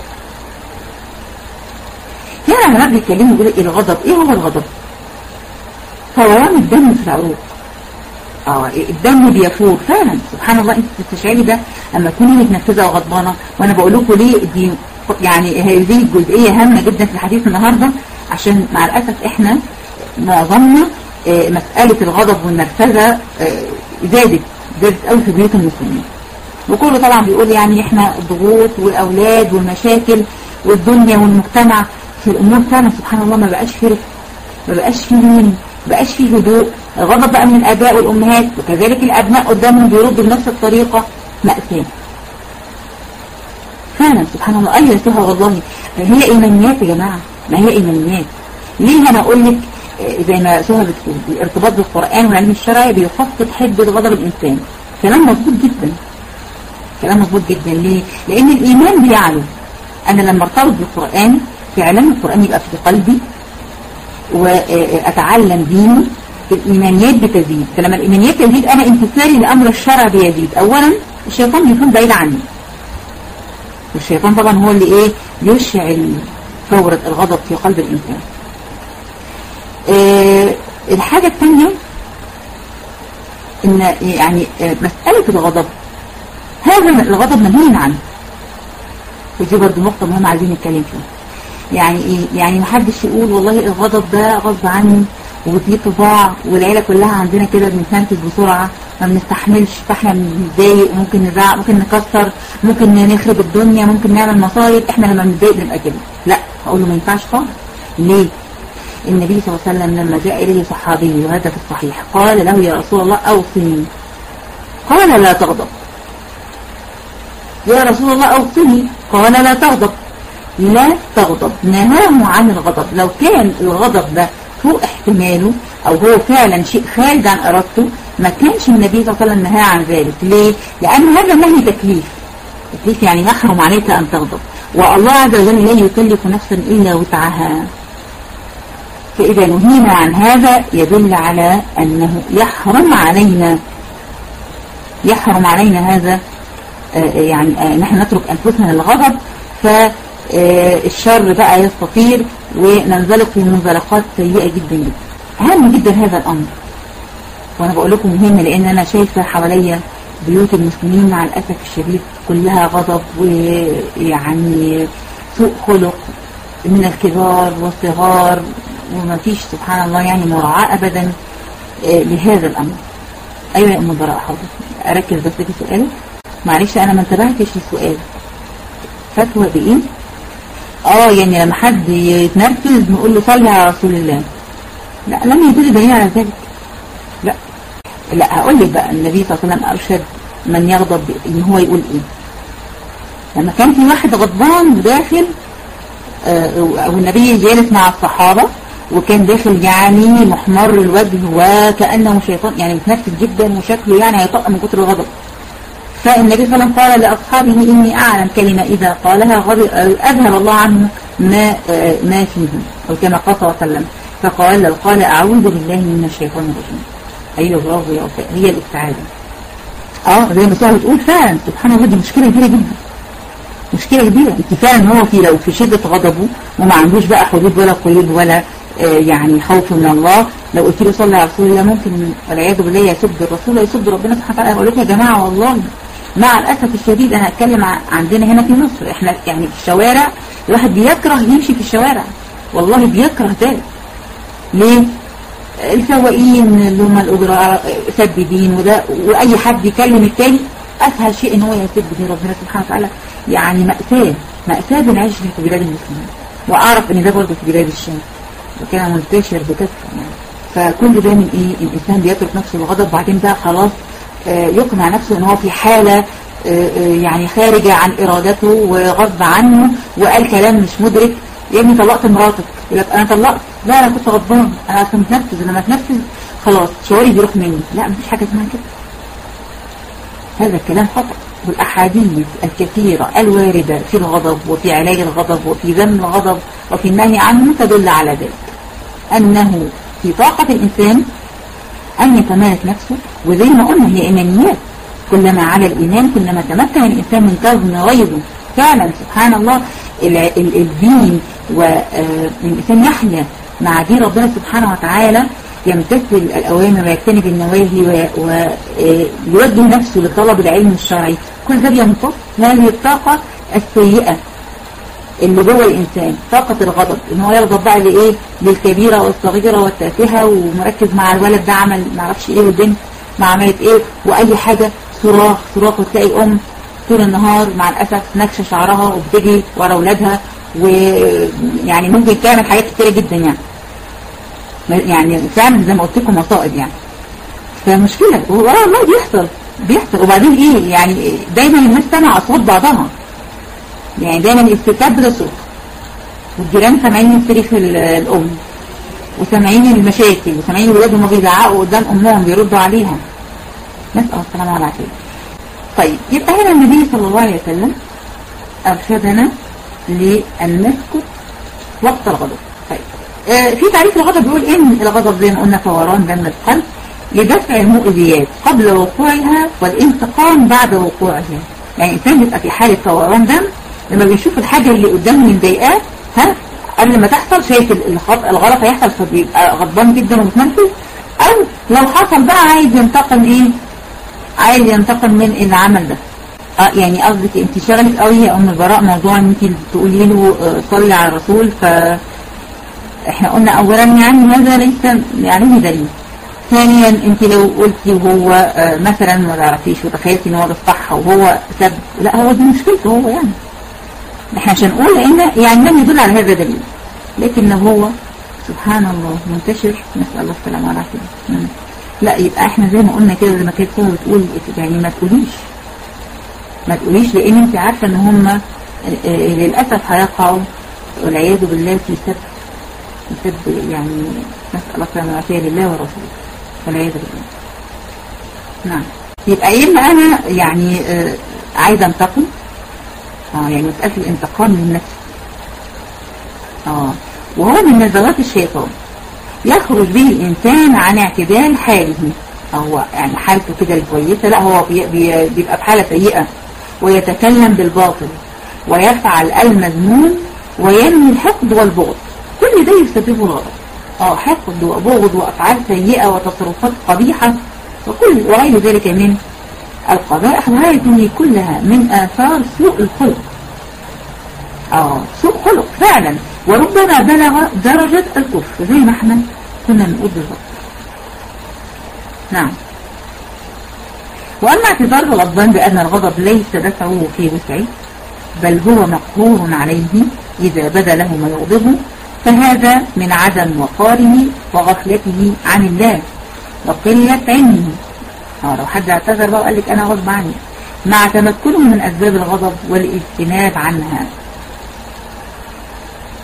Speaker 1: هنا لما بيتكلموا يقولوا الغضب ايه هو الغضب فوران الدم في العروق اه الدم بيفور فعلا سبحان الله انت تستشعري ده لما تكوني متنفذه وغضبانه وانا بقول لكم ليه دي يعني هذه الجزئيه هامه جدا في الحديث النهارده عشان مع الاسف احنا معظمنا آه مساله الغضب والنرفزه آه زادت زادت قوي في بيوت المسلمين وكله طبعا بيقول يعني احنا الضغوط والاولاد والمشاكل والدنيا والمجتمع في الامور فعلا سبحان الله ما بقاش فيه ما بقاش فيه لين ما بقاش فيه هدوء غضب بقى من الاباء والامهات وكذلك الابناء قدامهم بيردوا بنفس الطريقه مأساة فعلا سبحان الله ايوه سهى والله هي ايمانيات يا جماعه ما هي ايمانيات ليه انا اقول لك زي ما سهى بتقول الارتباط بالقران والعلم الشرعي بيخفض حده غضب الانسان كلام مظبوط جدا كلام مظبوط جدا ليه لان الايمان بيعلو انا لما ارتبط بالقران فعلا القران يبقى في قلبي واتعلم ديني الايمانيات بتزيد فلما الايمانيات تزيد انا امتثالي لامر الشرع بيزيد اولا الشيطان بيكون بعيد عني والشيطان طبعا هو اللي ايه يشعل ثورة الغضب في قلب الانسان إيه الحاجة الثانية ان يعني مسألة الغضب هذا الغضب منهي عنه ودي برضه نقطة مهمة عايزين نتكلم فيها يعني ايه يعني محدش يقول والله الغضب ده غصب عني ودي طباع والعيلة كلها عندنا كده بنتنفذ بسرعة ما بنستحملش فاحنا بنتضايق ممكن نزعق ممكن نكسر ممكن نخرب الدنيا ممكن نعمل مصايب احنا لما بنتضايق بنبقى كده لا اقول له ما ينفعش خالص ليه النبي صلى الله عليه وسلم لما جاء اليه صحابي وهذا في الصحيح قال له يا رسول الله اوصني قال لا تغضب يا رسول الله اوصني قال لا تغضب لا تغضب نهاه عن الغضب لو كان الغضب ده فوق احتماله او هو فعلا شيء خارج عن ارادته ما كانش النبي صلى الله عليه وسلم نهى عن ذلك ليه لان هذا نهي تكليف تكليف يعني يحرم عليك ان تغضب والله عز وجل لا يكلف نفسا الا وسعها فاذا نهينا عن هذا يدل على انه يحرم علينا يحرم علينا هذا يعني نحن نترك انفسنا للغضب ف الشر بقى يستطير وننزلق في منزلقات سيئة جدا جدا أهم جدا هذا الأمر وأنا بقول لكم مهم لأن أنا شايفة حواليا بيوت المسلمين مع الأسف الشديد كلها غضب ويعني سوء خلق من الكبار والصغار وما فيش سبحان الله يعني مراعاة أبدا لهذا الأمر أيوة يا أم البراء حاضر أركز بس في سؤالك معلش أنا ما انتبهتش للسؤال فتوى بإيه؟ اه يعني لما حد يتنرفز نقول له صلي على رسول الله لا لم يدل دليل على ذلك لا لا هقول لك بقى النبي صلى الله عليه وسلم ارشد من يغضب ان هو يقول ايه لما كان في واحد غضبان وداخل والنبي جالس مع الصحابة وكان داخل يعني محمر الوجه وكأنه شيطان يعني متنفس جدا وشكله يعني هيطق من كتر الغضب فالنبي صلى الله عليه وسلم قال لأصحابه إني أعلم كلمة إذا قالها غضب أذهب الله عنه ما ما فيه أو كما قال صلى الله عليه وسلم فقال لو قال أعوذ بالله من الشيطان الرجيم أيوه برافو يا وفاء هي الاستعاذة اه زي ما سهل بتقول فعلا سبحان الله دي مشكلة كبيرة جدا مشكلة كبيرة انت فعلا هو في لو في شدة غضبه وما عندوش بقى حدود ولا قيود ولا آه يعني خوف من الله لو قلت له صلى على رسول الله ممكن والعياذ بالله يسب الرسول يسب ربنا سبحانه وتعالى اقول لكم يا جماعة والله مع الأسف الشديد أنا هتكلم عندنا هنا في مصر احنا يعني في الشوارع الواحد بيكره يمشي في الشوارع والله بيكره ذلك ليه؟ السواقين اللي هم الأجراء سددين وده وأي حد يكلم التاني أسهل شيء إن هو يسد دين ربنا سبحانه وتعالى يعني مأساة مأساة بنعيش في بلاد المسلمين وأعرف إن ده برضه في بلاد الشام وكان منتشر بكثرة يعني فكل ده من إيه الإنسان بيترك نفسه الغضب وبعدين بقى خلاص آه يقنع نفسه إن هو في حالة آه يعني خارجة عن إرادته وغصب عنه وقال كلام مش مدرك يا ابني طلقت مراتك يقول لك انا طلقت لا انا كنت غضبان انا اصلا متنفذ لما اتنفذ خلاص شعوري بيروح مني لا مفيش حاجه اسمها كده هذا الكلام خطأ والاحاديث الكثيرة الواردة في الغضب وفي علاج الغضب وفي ذم الغضب وفي النهي عنه تدل على ذلك انه في طاقة الانسان ان يتمالك نفسه وزي ما قلنا هي ايمانيات كلما على الايمان كلما تمكن الانسان من كظم غيظه فعلا سبحان الله الدين والإنسان يحيا مع دين ربنا سبحانه وتعالى يمتثل الأوامر ويجتنب النواهي ويوجه نفسه لطلب العلم الشرعي كل ده بيمتص هذه الطاقة السيئة اللي جوه الإنسان طاقة الغضب إن هو يغضب بقى لإيه للكبيرة والصغيرة والتافهة ومركز مع الولد ده عمل معرفش إيه والبنت ما عملت إيه وأي حاجة صراخ صراخ وتلاقي أم طول النهار مع الأسف نكشة شعرها وبتجري ورا أولادها ويعني ممكن تعمل حاجات كتيرة جدا يعني يعني فعلا زي ما قلت لكم مصائب يعني فمشكلة والله بيحصل بيحصل وبعدين ايه يعني دايما الناس سمع اصوات بعضها يعني دايما الستات بتصرخ والجيران سامعين صريخ الام وسامعين المشاكل وسامعين الولاد هم بيزعقوا قدام امهم بيردوا عليها نسأل السلامة والعافية طيب يبقى هنا النبي صلى الله عليه وسلم أرشدنا لأن نسكت وقت الغضب طيب آه في تعريف الغضب بيقول إن الغضب زي ما قلنا فوران دم القلب لدفع المؤذيات قبل وقوعها والانتقام بعد وقوعها يعني الإنسان بيبقى في حالة فوران دم لما بيشوف الحاجة اللي قدامه مضايقاه ها قبل ما تحصل شايف الغلط هيحصل فبيبقى غضبان جدا ومتنرفز أو لو حصل بقى عايز ينتقم إيه عايز ينتقم من العمل ده اه يعني قصدك انت شغلك قوي يا ام البراء موضوع ان انت تقولي له اه صلي على الرسول ف احنا قلنا اولا يعني هذا ليس عليه دليل ثانيا انت لو قلتي وهو اه مثلا ما تعرفيش وتخيلتي ان هو ده الصح وهو سب لا هو دي مشكلته هو يعني احنا مش هنقول لان يعني لم يدل على هذا دليل لكن هو سبحان الله منتشر نسال الله السلامه والعافيه لا يبقى احنا زي ما قلنا كده زي ما كانت سهى بتقول يعني ما تقوليش ما تقوليش لان انت عارفه ان هم للاسف هيقعوا والعياذ بالله في سب في سب يعني نسال الله السلامه والعافيه لله ورسوله والعياذ بالله نعم يبقى يا اما انا يعني آه عايزه انتقم اه يعني مساله الانتقام للنفس اه وهو من نزغات الشيطان يخرج به الإنسان عن اعتدال حاله هو يعني حالته كده الكويسة لا هو بي بي بيبقى في حالة سيئة ويتكلم بالباطل ويفعل المذموم وينمي الحقد والبغض كل ده يسببه الغضب اه حقد وبغض وأفعال سيئة وتصرفات قبيحة وكل وغير ذلك من القبائح وهذه كلها من آثار سوء الخلق اه سوء خلق فعلا وربما بلغ درجة الكفر زي ما احنا كنا نقول بالظبط نعم وأما اعتذار الغضبان بأن الغضب ليس دفعه في وسعه بل هو مقهور عليه إذا بدا له ما يغضبه فهذا من عدم وقاره وغفلته عن الله وقلة علمه اه لو حد اعتذر بقى وقال لك أنا غضب عني مع تمكنه من أسباب الغضب والاجتناب عنها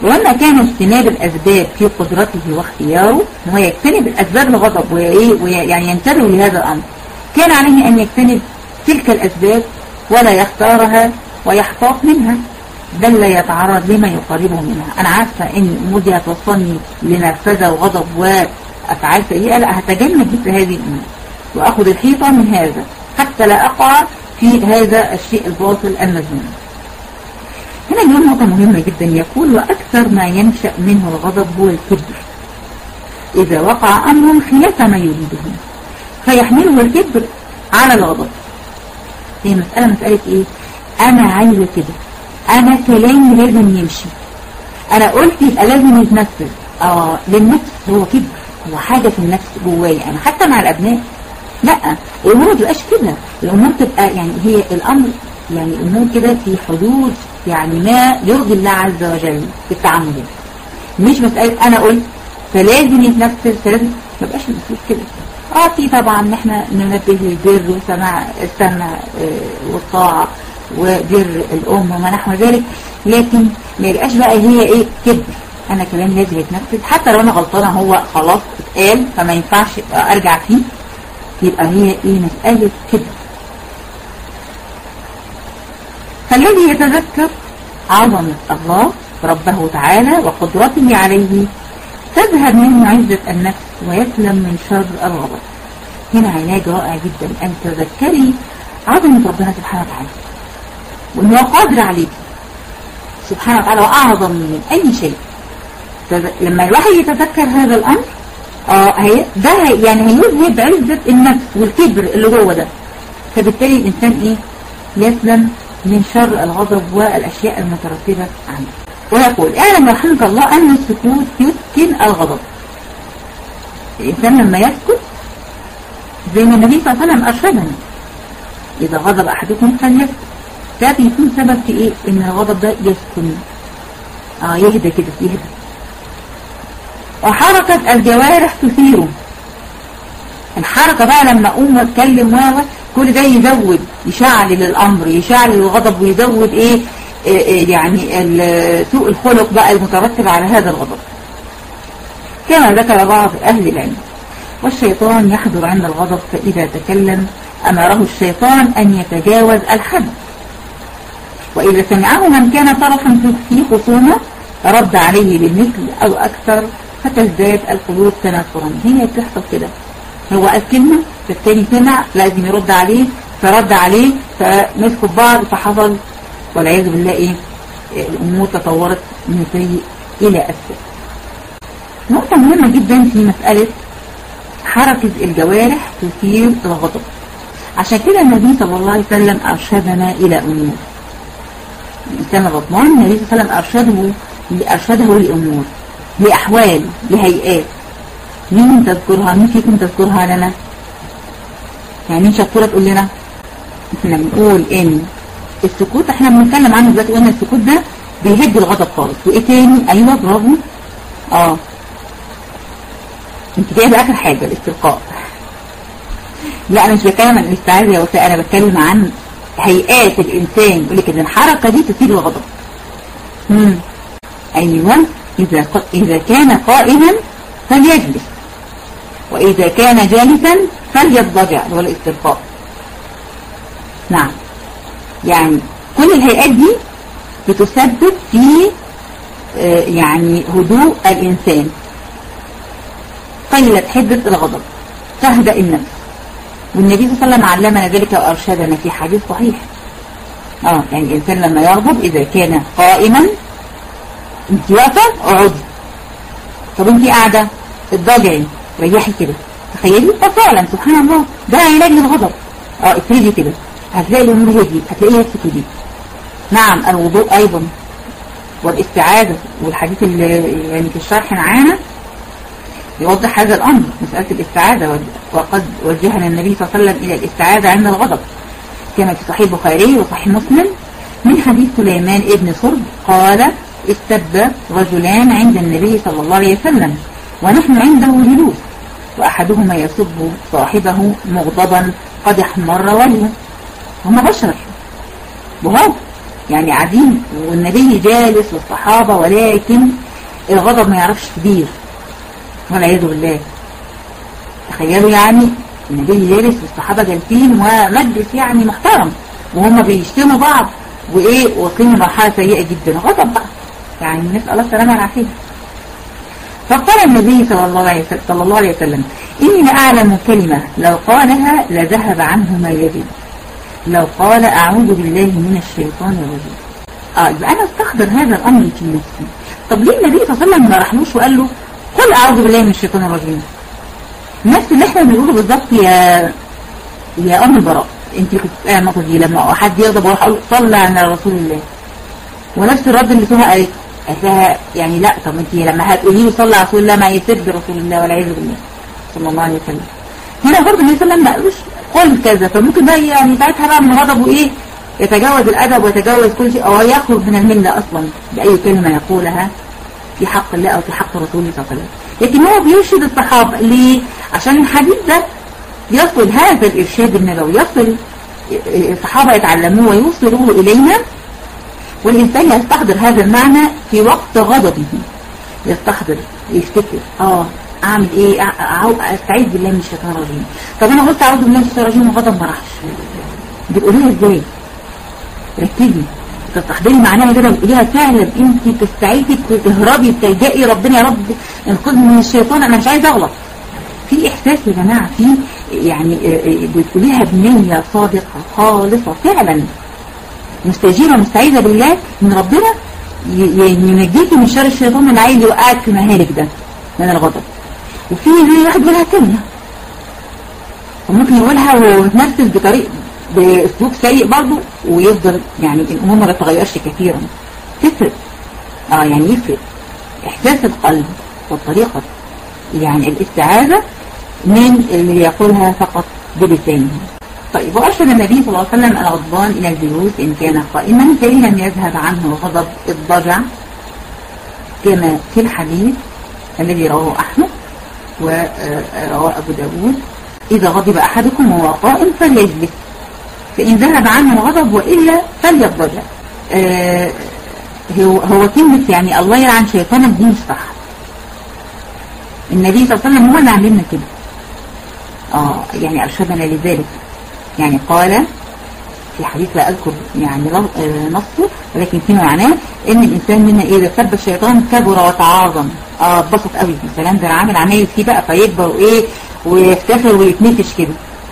Speaker 1: ولما كان اجتناب الأسباب في قدرته واختياره هو يجتنب الأسباب الغضب ويعني ينتبه لهذا الأمر كان عليه أن يجتنب تلك الأسباب ولا يختارها ويحتاط منها بل لا يتعرض لما يقربه منها أنا عارفة أن الأمور دي هتوصلني لنرفزة وغضب وأفعال سيئة لا هتجنب مثل هذه الأمور وأخذ الحيطة من هذا حتى لا أقع في هذا الشيء الباطل المذموم هنا يقول نقطة مهمة جدا يقول وأكثر ما ينشأ منه الغضب هو الكبر إذا وقع أمر خلاف ما يريده فيحمله الكبر على الغضب هي مسألة مسألة إيه أنا عايزة كده أنا كلامي لازم يمشي أنا قلت يبقى لازم يتنفذ آه للنفس هو كبر هو حاجة في النفس جواي أنا حتى مع الأبناء لا الأمور ما تبقاش كده الأمور تبقى يعني هي الأمر يعني الأمور كده في حدود يعني ما يرضي الله عز وجل في التعامل مش مسألة أنا قلت فلازم يتنفذ فلازم ما بقاش المفروض كده اه في طبعا ان احنا ننبه للبر وسماع السمع آه والطاعة وبر الام وما نحو ذلك لكن ما يبقاش بقى هي ايه كبر انا كلام لازم يتنفذ حتى لو انا غلطانه هو خلاص اتقال فما ينفعش ارجع فيه يبقى هي ايه مسألة كبر فالذي يتذكر عظمة الله ربه تعالى وقدرته عليه تذهب منه عزة النفس ويسلم من شر الغضب هنا علاج رائع جدا أن تذكري عظمة ربنا سبحانه وتعالى وأنه قادر عليك سبحانه وتعالى وأعظم من أي شيء لما الواحد يتذكر هذا الأمر آه هي ده يعني هيذهب عزة النفس والكبر اللي جوه ده فبالتالي الإنسان إيه يسلم من شر الغضب والأشياء المترتبة عنه ويقول اعلم رحمك الله أن السكوت يسكن الغضب الإنسان لما يسكت زي ما النبي صلى الله عليه وسلم أرشدنا إذا غضب أحدكم فليسكت ده بيكون سبب في إيه إن الغضب ده يسكن آه يهدى كده يهدى وحركة الجوارح تثيره الحركة بقى لما أقوم واتكلم و كل ده يزود يشعل الأمر يشعل الغضب ويزود إيه, إيه يعني سوء الخلق بقى المترتب على هذا الغضب كما ذكر بعض أهل العلم والشيطان يحضر عند الغضب فإذا تكلم أمره الشيطان أن يتجاوز الحد وإذا سمعه من كان طرفا في خصومة رد عليه بالمثل أو أكثر فتزداد القلوب تنافرا هي بتحصل كده هو قال كلمة فالتاني سمع لازم يرد عليه فرد عليه فمسكوا بعض فحصل والعياذ بالله ايه الامور تطورت من سيء الى اسوء نقطة مهمة جدا في مسألة حركة الجوارح تثير الغضب عشان كده النبي صلى الله عليه وسلم أرشدنا إلى أمور الإنسان الغضبان النبي صلى الله عليه وسلم أرشده أرشده لأمور لأحوال لهيئات مين تذكرها مين فيكم تذكرها لنا يعني مين شطورة تقول لنا احنا بنقول ان السكوت احنا بنتكلم عنه دلوقتي قلنا السكوت ده بيهد الغضب خالص وايه تاني ايوه برافو اه انت جايبه اخر حاجه الاستلقاء لا انا مش بتكلم عن الاستعاذه يا وفاء انا بتكلم عن هيئات الانسان يقول لك ان الحركه دي تثير الغضب امم ايوه اذا اذا كان قائما فليجلس وإذا كان جالسا فليضجع هو الاسترخاء نعم يعني كل الهيئات دي بتسبب في آه يعني هدوء الإنسان قلت حدة الغضب تهدأ النفس والنبي صلى الله عليه وسلم علمنا ذلك وأرشدنا في حديث صحيح اه يعني الإنسان لما يغضب إذا كان قائما انت واقفة اقعدي طب انت قاعدة اضجعي ريحي كده تخيلي فعلا سبحان الله ده علاج للغضب اه افرجي كده هتلاقي الامور هدي هتلاقيها تسكتي نعم الوضوء ايضا والاستعاذة والحديث اللي يعني في الشرح معانا يوضح هذا الامر مسألة الاستعاذة وقد وجهنا النبي صلى الله عليه وسلم الى الاستعاذة عند الغضب كما في صحيح البخاري وصحيح مسلم من حديث سليمان ابن صرب قال استب رجلان عند النبي صلى الله عليه وسلم ونحن عنده جلوس وأحدهما يسب صاحبه مغضبا قد احمر وجهه هم بشر وهو يعني قاعدين والنبي جالس والصحابة ولكن الغضب ما يعرفش كبير والعياذ بالله تخيلوا يعني النبي جالس والصحابة جالسين ومجلس يعني محترم وهم بيشتموا بعض وايه واصلين لمرحلة سيئة جدا غضب بقى يعني نسأل الله السلامة والعافية فقال النبي صلى الله عليه وسلم, صلى الله عليه وسلم إني لأعلم كلمة لو قالها لذهب عنه ما يجب لو قال أعوذ بالله من الشيطان الرجيم اه يبقى أنا استحضر هذا الأمر في نفسي طب ليه النبي صلى الله عليه وسلم ما راحلوش وقال له قل أعوذ بالله من الشيطان الرجيم نفس اللي احنا بنقوله بالظبط يا يا أم البراء انت كنت قاعده دي لما حد يغضب واروح اقول صلى على رسول الله ونفس الرد اللي فيها قالت قالت يعني لا طب انت لما هتقولي له صلى على رسول الله ما يسب رسول الله والعياذ بالله صلى الله عليه وسلم هنا برضه النبي صلى الله عليه وسلم ما قالوش قل كذا فممكن بقى يعني ساعتها بقى من غضبه ايه يتجاوز الادب ويتجاوز كل شيء او يخرج من المله اصلا باي كلمه يقولها في حق الله او في حق رسوله صلى الله عليه وسلم لكن هو بيرشد الصحابه ليه عشان الحديث ده يصل هذا الارشاد النبوي يصل الصحابه يتعلموه ويوصلوه الينا والإنسان يستحضر هذا المعنى في وقت غضبه يستحضر يفتكر اه اعمل ايه استعيذ بالله من الشيطان الرجيم طب انا قلت اعوذ بالله من الشيطان الرجيم وغضب ما راحش بتقوليها ازاي ركزي تستحضري معناها كده بتقوليها فعلا انت تستعيذي تهربي تلجئي ربنا يا رب انقذني من الشيطان انا مش عايزه اغلط في احساس يا جماعه في يعني بتقوليها بنيه صادقه خالصه فعلا مستجيرة مستعيذة بالله ان ربنا ينجيكي من شر الشيطان اللي عايز يوقعك في مهالك ده من الغضب وفي زي واحد بيقولها كلمة وممكن يقولها ويتنفذ بطريق باسلوب سيء برضه ويفضل يعني الامور ما بتتغيرش كثيرا تفرق اه يعني يفرق احساس القلب والطريقة يعني الاستعاذة من اللي يقولها فقط بلسانه طيب وأرشد النبي صلى الله عليه وسلم الغضبان إلى الجلوس إن كان قائما فإن لم يذهب عنه الغضب اضطجع كما في الحديث الذي رواه أحمد ورواه أبو داود إذا غضب أحدكم وهو قائم فليجلس فإن ذهب عنه الغضب وإلا فليضطجع آه هو هو كلمة يعني الله يلعن شيطانك دي مش صح النبي صلى الله عليه وسلم هو اللي علمنا كده اه يعني أرشدنا لذلك يعني قال في حديث لا أذكر يعني نصه ولكن في معناه ان الانسان منا ايه اذا سب الشيطان كبر وتعاظم اه اتبسط قوي الكلام ده عامل عمايل فيه بقى فيكبر وايه ويفتخر ويتنفش كده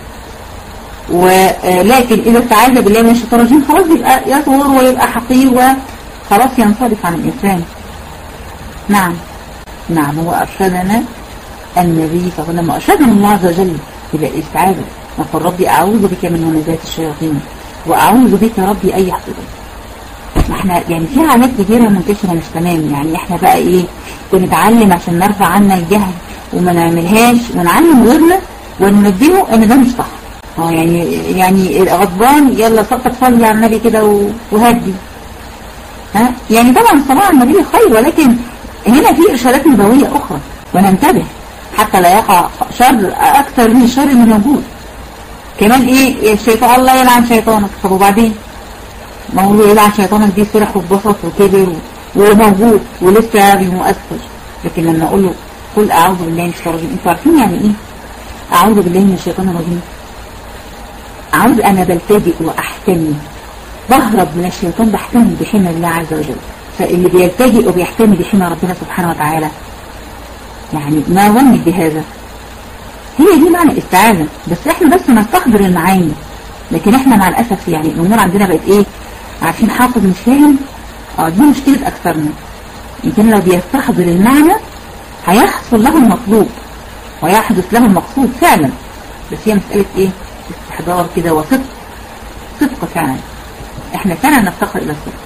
Speaker 1: ولكن اذا استعاذ بالله من الشيطان الرجيم خلاص يبقى يصغر ويبقى حقير وخلاص ينصرف عن الانسان نعم نعم هو ارشدنا النبي صلى الله عليه وسلم ارشدنا الله عز وجل الى الاستعاذه نقول ربي أعوذ بك من همزات الشياطين وأعوذ بك ربي أي يحضرون احنا يعني في علامات كتيرة منتشرة مش تمام يعني احنا بقى ايه بنتعلم عشان نرفع عنا الجهل وما نعملهاش ونعلم غيرنا وننبهه ان ده مش صح اه يعني يعني غضبان يلا سقط صلي على النبي كده وهدي ها يعني طبعا الصلاة على النبي خير ولكن هنا في ارشادات نبوية اخرى وننتبه حتى لا يقع شر اكثر من الشر اللي موجود كمان ايه الشيطان الله يلعن شيطانك طب وبعدين ما هو يلعن شيطانك دي فرح واتبسط وكبر وموجود ولسه مؤثر لكن لما اقول له قل اعوذ بالله من الشيطان الرجيم انتوا عارفين يعني ايه اعوذ بالله من الشيطان الرجيم اعوذ انا بلتجئ واحتمي بهرب من الشيطان بحتمي بحمى الله عز وجل فاللي بيلتجئ وبيحتمي بحمى ربنا سبحانه وتعالى يعني ما ظنك بهذا هي دي معنى الاستعاذة بس احنا بس نستحضر المعاني لكن احنا مع الأسف يعني الأمور عندنا بقت ايه عارفين حافظ مش فاهم اه دي مشكلة أكثرنا يمكن لو بيستحضر المعنى هيحصل له المطلوب ويحدث له المقصود فعلا بس هي مسألة ايه استحضار كده وصدق صدق فعلا احنا فعلا نفتقر الى الصدق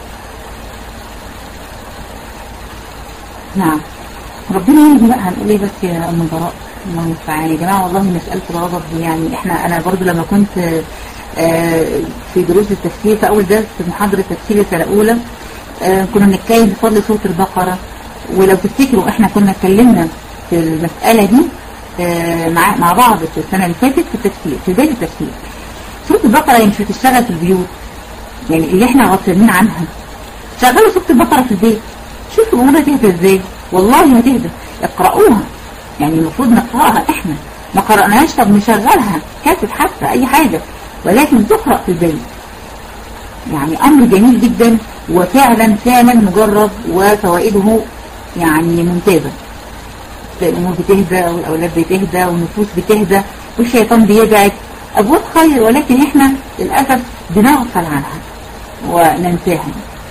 Speaker 1: نعم ربنا يهدي بقى هنقول ايه بس يا ام البراء الله المستعان يا جماعه والله مساله الغضب دي يعني احنا انا برضو لما كنت في دروس التفسير في اول درس في محاضره تفسير السنه الاولى كنا بنتكلم بفضل سوره البقره ولو تفتكروا احنا كنا اتكلمنا في المساله دي مع مع بعض في السنه اللي فاتت في التفسير في بدايه التفسير سوره البقره هي مش بتشتغل في البيوت يعني اللي احنا غافلين عنها شغلوا سورة البقرة في البيت شوفوا الأمور هتهدى ازاي والله هتهدى اقرأوها يعني المفروض نقرأها احنا ما قرأناهاش طب نشغلها كاتب حتى اي حاجة ولكن تقرأ في البيت يعني امر جميل جدا وفعلا فعلا مجرب وفوائده يعني ممتازة الامور بتهدى والاولاد بتهدى والنفوس بتهدى والشيطان بيبعد ابواب خير ولكن احنا للأسف بنغفل عنها وننساها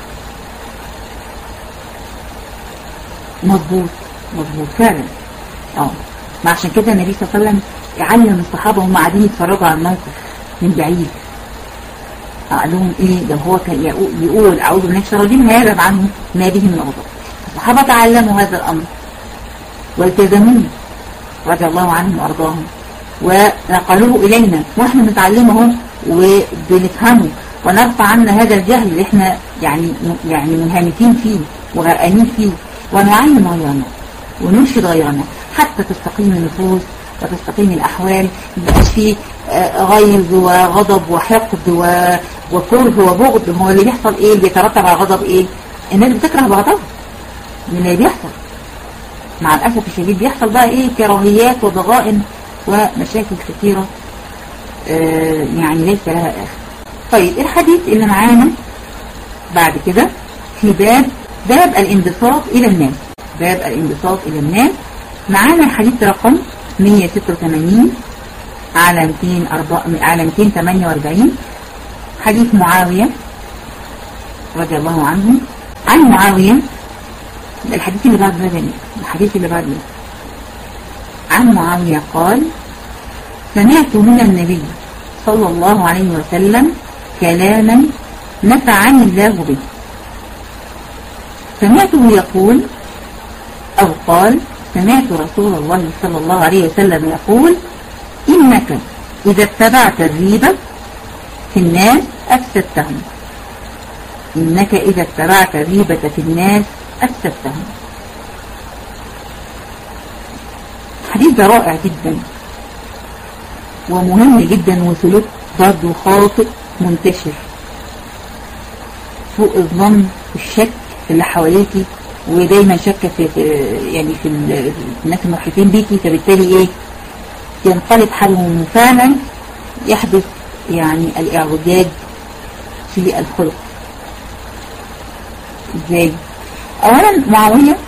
Speaker 1: مظبوط مظبوط فعلا اه ما عشان كده النبي صلى الله عليه وسلم يعلم الصحابة هم قاعدين يتفرجوا على الموقف من بعيد قال لهم ايه لو هو كان يقول اعوذ بالله من الشيطان الرجيم هيذهب عنه ما به من غضب الصحابة تعلموا هذا الامر والتزموه رضي الله عنهم وارضاهم ونقلوه الينا واحنا نتعلمه وبنفهمه ونرفع عنا هذا الجهل اللي احنا يعني يعني منهمكين فيه وغرقانين فيه ونعلم غيرنا ونرشد غيرنا حتى تستقيم النفوس وتستقيم الأحوال مبقاش فيه غيظ وغضب وحقد وكره وبغض هو اللي بيحصل ايه اللي بيترتب على غضب ايه الناس بتكره بعضها من اللي بيحصل مع الأسف الشديد بيحصل بقى ايه كراهيات وضغائن ومشاكل كثيرة آه يعني ليس لها آخر طيب الحديث اللي معانا بعد كده في باب باب الانبساط إلى الناس باب الانبساط إلى الناس معانا الحديث رقم 186 على 200 على 248 حديث معاوية رضي الله عنه عن معاوية الحديث اللي بعد ده الحديث اللي بعد ده عن معاوية قال سمعت من النبي صلى الله عليه وسلم كلاما نفعني الله به سمعته يقول أو قال سمعت رسول الله صلى الله عليه وسلم يقول إنك إذا اتبعت الريبة في الناس أفسدتهم إنك إذا اتبعت الريبة في الناس أفسدتهم الحديث ده رائع جدا ومهم جدا وسلوك برضه خاطئ منتشر سوء الظن والشك في اللي حواليكي ودايما شاكه في يعني في الناس المحيطين بيكي فبالتالي ايه ينقلب حالهم فعلا يحدث يعني الاعوجاج في الخلق ازاي اولا معاويه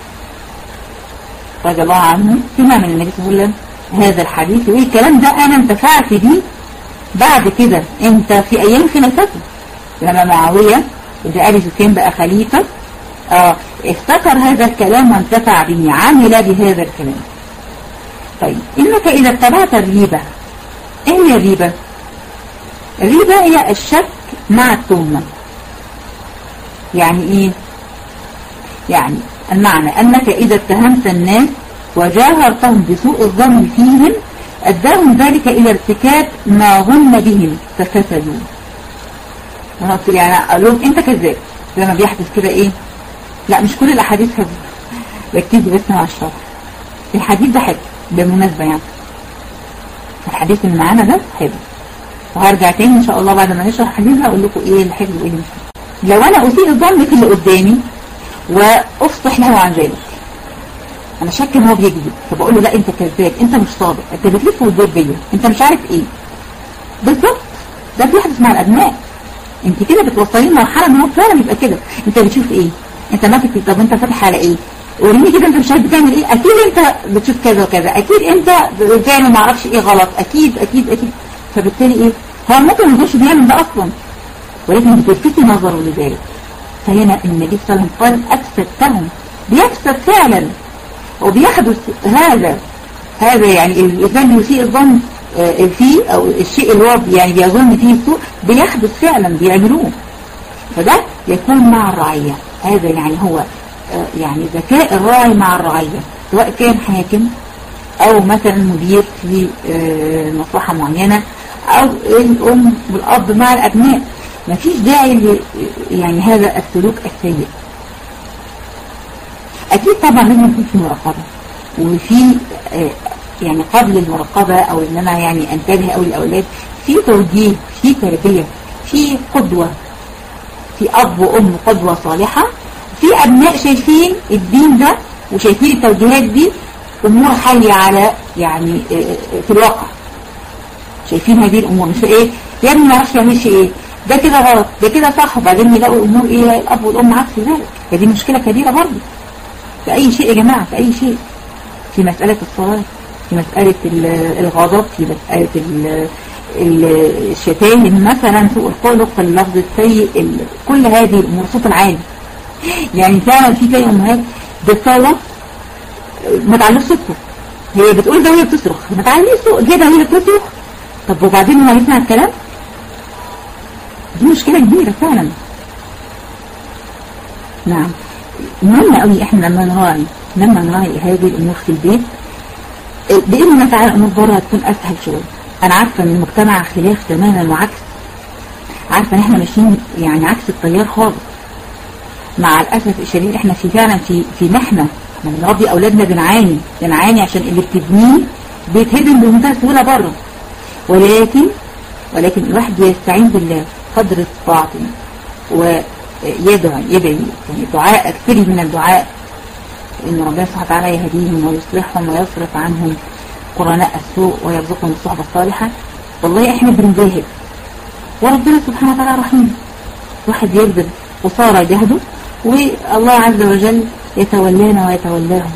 Speaker 1: رضي الله عنه سمع من النبي صلى الله عليه وسلم هذا الحديث وايه الكلام ده انا انتفعت بيه بعد كده انت في ايام خلافته لما معاويه اذا ابي سفيان بقى خليفه اه افتكر هذا الكلام وانتفع به عمل بهذا الكلام طيب انك اذا اتبعت الريبة ايه هي الريبة الريبة هي الشك مع التهمة يعني ايه يعني المعنى انك اذا اتهمت الناس وجاهرتهم بسوء الظن فيهم اداهم ذلك الى ارتكاب ما ظن بهم ففسدوا يعني اقول لهم انت كذاب لما بيحدث كده ايه لا مش كل الاحاديث حلوه ركزي بس مع الشرح الحديث ده حلو بالمناسبة يعني الحديث اللي معانا ده حلو وهرجع تاني ان شاء الله بعد ما نشرح الحديث هقول لكم ايه الحلو وايه اللي لو انا اسيء الظن في اللي قدامي وافصح له عن ذلك انا شك ان هو بيكذب فبقول له لا انت كذاب انت مش صادق انت بتلف وتدور بيا انت مش عارف ايه بالظبط ده بيحدث مع الابناء انت كده بتوصلين لمرحله ان هو فعلا يبقى كده انت بتشوف ايه انت ماسك طب انت فاتح على ايه وريني كده انت مش عارف بتعمل ايه اكيد انت بتشوف كذا وكذا اكيد انت بتعمل ما اعرفش ايه غلط اكيد اكيد اكيد فبالتالي ايه هو ممكن ما يكونش بيعمل ده اصلا ولكن بتلفتي نظره لذلك فهنا النبي صلى الله عليه وسلم قال افسدتهم بيفسد فعلا وبيحدث هذا هذا يعني الانسان بيسيء الظن فيه او الشيء اللي هو يعني بيظن فيه السوء بيحدث فعلا بيعملوه فده يكون مع الرعية هذا يعني هو يعني ذكاء الراعي مع الرعية سواء كان حاكم او مثلا مدير في مصلحة معينة او الام والاب مع الابناء مفيش داعي يعني هذا السلوك السيء اكيد طبعا لازم يكون في مراقبة وفي يعني قبل المراقبة او ان انا يعني انتبه او الاولاد في توجيه في تربية في قدوة في اب وام قدوة صالحة في ابناء شايفين الدين ده وشايفين التوجيهات دي امور حية على يعني في الواقع شايفين هذه الامور مش ايه يا ابني ما اعرفش يعملش ايه ده كده غلط ده كده صح وبعدين يلاقوا الامور ايه الاب والام عكس ذلك فدي مشكلة كبيرة برضه في اي شيء يا جماعة في اي شيء في مسألة الصلاة في مسألة الغضب في مسألة الشتائم مثلا سوء الخلق اللفظ السيء كل هذه الامور صوت العالي يعني فعلا في كي امهات بالصلاة ما تعلمش صوتها هي بتقول ده وهي بتصرخ ما تعلمش صوت كده وهي بتصرخ طب وبعدين هو يسمع الكلام دي مشكلة كبيرة فعلا نعم مهم قوي احنا لما نراعي لما نراعي هذه الامور في البيت باذن الله تعالى الامور بره هتكون اسهل شويه انا عارفه ان المجتمع خلاف تماما وعكس عارفه ان احنا ماشيين يعني عكس التيار خالص مع الاسف الشديد احنا في فعلا في في محنه احنا بنربي اولادنا بنعاني بنعاني عشان اللي بتبنيه بيتهدم بمنتهى السهوله بره ولكن ولكن الواحد يستعين بالله قدر استطاعته ويدعي يدعي يعني دعاء اكثري من الدعاء ان ربنا سبحانه وتعالى يهديهم ويصلحهم ويصرف عنهم قرناء السوء ويرزقهم الصحبة الصالحة والله احنا بنجاهد وربنا سبحانه وتعالى رحيم واحد يقدر وصار جهده والله عز وجل يتولانا ويتولاهم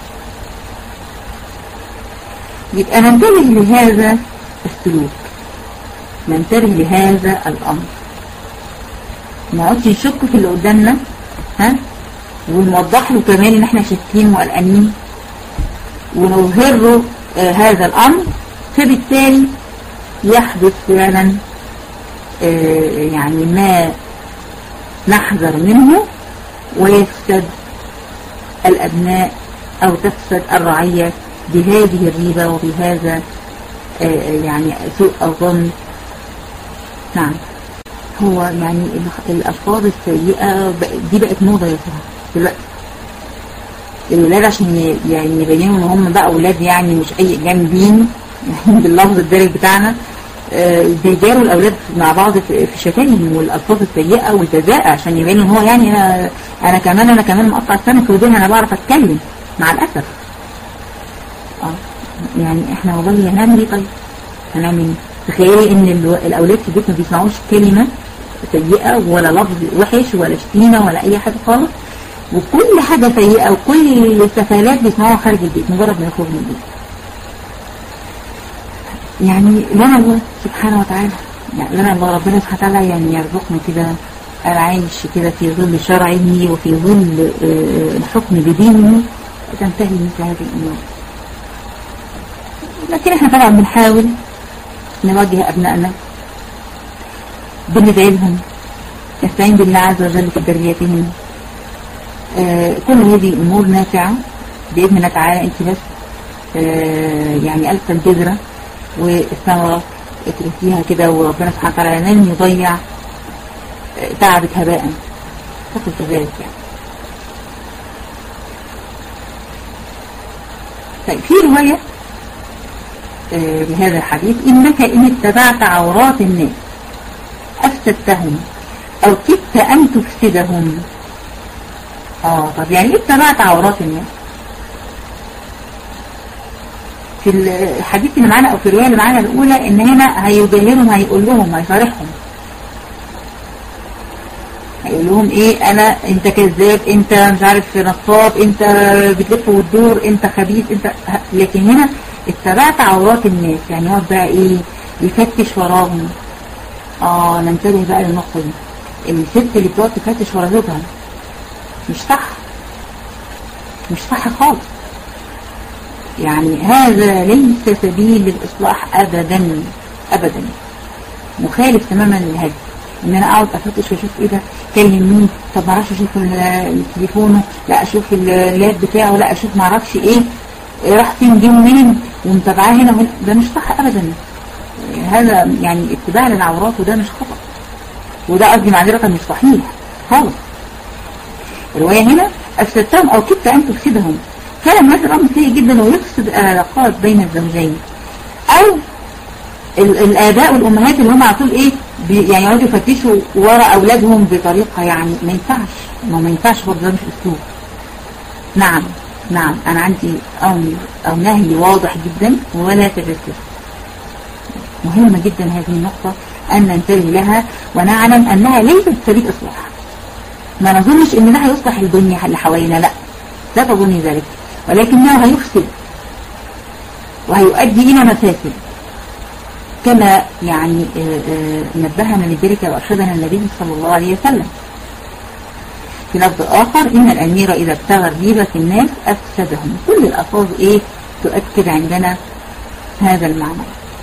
Speaker 1: يبقى ننتبه لهذا السلوك ننتبه لهذا الأمر ما نقعدش نشك في اللي قدامنا ها ونوضح له كمان ان احنا شاكين وقلقانين ونظهر له آه هذا الامر فبالتالي يحدث فعلا آه يعني ما نحذر منه ويفسد الابناء او تفسد الرعية بهذه الريبة وبهذا آه يعني سوء الظن نعم هو يعني الألفاظ السيئة دي بقت موضة يا دلوقتي الولاد عشان يعني يبينوا ان هم بقى اولاد يعني مش اي جانبين باللفظ الدارج بتاعنا بيجاروا الاولاد مع بعض في الشتائم والالفاظ السيئه والجزاء عشان يبينوا ان هو يعني انا انا كمان انا كمان مقطع السمك ودين انا بعرف اتكلم مع الاسف اه يعني احنا والله هنعمل ايه طيب هنعمل ايه تخيلي ان الاولاد في البيت ما بيسمعوش كلمه سيئه ولا لفظ وحش ولا شتيمه ولا اي حاجه خالص وكل حاجة سيئة وكل السفالات بيسمعوها خارج البيت مجرد ما يخرج من البيت يعني لنا الله سبحانه وتعالى يعني لنا الله ربنا سبحانه وتعالى يعني يرزقنا كده العيش كده في ظل شرعه وفي ظل الحكم بدينه تنتهي مثل هذه الأمور لكن احنا طبعا بنحاول نوجه أبنائنا بندعي لهم نستعين بالله عز وجل في تربيتهم آه كل هذه الأمور نافعة بإذن الله تعالى أنت بس آه يعني ألقى البذرة والثمرة اتركيها كده وربنا سبحانه وتعالى لن يضيع آه تعبك هباء تقل كذلك يعني طيب في رواية لهذا الحديث إنك إن اتبعت عورات الناس أفسدتهم أو كدت أن تفسدهم اه طب يعني ايه اتبعت عورات الناس في الحديث اللي معانا او في الروايه اللي معانا الاولى ان هنا هيجاهرهم هيقول لهم هيصارحهم هيقول لهم ايه انا انت كذاب انت مش عارف نصاب انت بتلف وتدور انت خبيث انت لكن هنا اتبعت عورات الناس يعني يقعد بقى ايه يفتش وراهم اه ننتبه بقى للنقطه دي الست اللي بتقعد تفتش ورا زوجها مش صح مش صح خالص يعني هذا ليس سبيل للإصلاح أبدا أبدا مخالف تماما للهدي ان انا اقعد افتش واشوف ايه ده كلم مين طب ما اعرفش اشوف تليفونه لا اشوف اللاب بتاعه لا اشوف ما اعرفش ايه راح فين جه منين ومتابعاه هنا وهنا ده مش صح ابدا هذا يعني اتباع للعورات وده مش خطأ وده قصدي معذرة مش صحيح خالص الرواية هنا أفسدتهم أو كدت أن تفسدهم كان الناس الأمر سيء جدا ويفسد العلاقات بين الزوجين أو الآباء والأمهات اللي هم على طول إيه بي- يعني يقعدوا يفتشوا ورا أولادهم بطريقة يعني ما ينفعش ما ما ينفعش برضه ده مش أسلوب نعم نعم أنا عندي أمر أو نهي واضح جدا ولا تجسس مهمة جدا هذه النقطة أن ننتبه لها ونعلم أنها ليست سبيل إصلاح ما نظنش أن ده هيصلح الدنيا اللي حوالينا لا لا تظني ذلك ولكنه هيفسد وهيؤدي إلى مفاسد كما يعني آه، آه، نبهنا لذلك وأرشدنا النبي صلى الله عليه وسلم في لفظ آخر إن الأمير إذا ابتغى الريبة في الناس أفسدهم كل الألفاظ إيه تؤكد عندنا هذا المعنى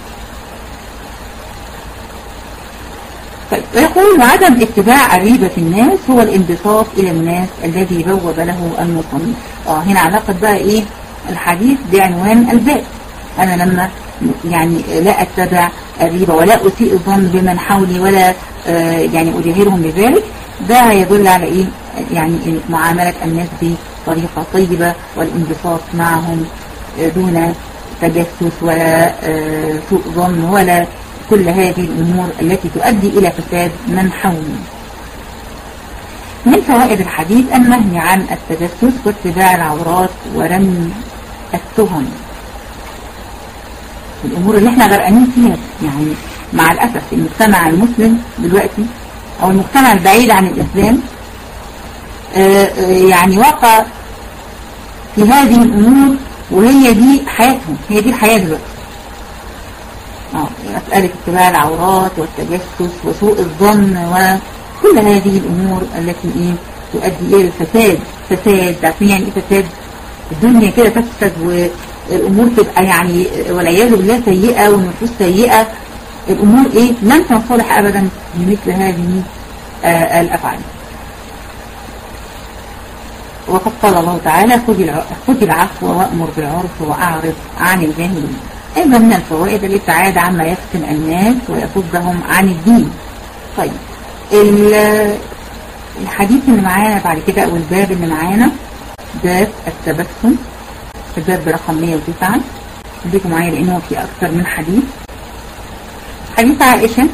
Speaker 1: طيب يقول وعدم اتباع الريبة في الناس هو الانبساط إلى الناس الذي بوب له المصنف اه هنا علاقة بقى إيه الحديث بعنوان الباب أنا لما يعني لا أتبع الريبة ولا أسيء الظن بمن حولي ولا آه يعني أجاهرهم بذلك ده يدل على إيه يعني إيه معاملة الناس بطريقة طيبة والانبساط معهم آه دون تجسس ولا آه سوء ظن ولا كل هذه الأمور التي تؤدي إلى فساد من حولي من فوائد الحديث النهي عن التجسس واتباع العورات ورمي التهم الأمور اللي احنا غرقانين فيها يعني مع الأسف المجتمع المسلم دلوقتي أو المجتمع البعيد عن الإسلام آه، آه، يعني وقع في هذه الأمور وهي دي حياتهم هي دي الحياة دلوقتي اه مسألة اتباع العورات والتجسس وسوء الظن وكل هذه الأمور التي ايه تؤدي إلى الفساد فساد عارفين يعني ايه فساد الدنيا كده تفسد والأمور تبقى يعني والعياذ بالله سيئة والنفوس سيئة الأمور ايه لن تنصلح أبدا بمثل هذه آه الأفعال وقد قال الله تعالى خذ الع- خذ العفو وأمر بالعرف وأعرض عن الجاهلين أيضا من الفوائد الابتعاد عما يفتن الناس ويصدهم عن الدين طيب ال- الحديث اللي معانا بعد كده أو الباب اللي معانا باب التبسم الباب برقم 109 خليكم معايا لأنه في أكثر من حديث حديث عائشة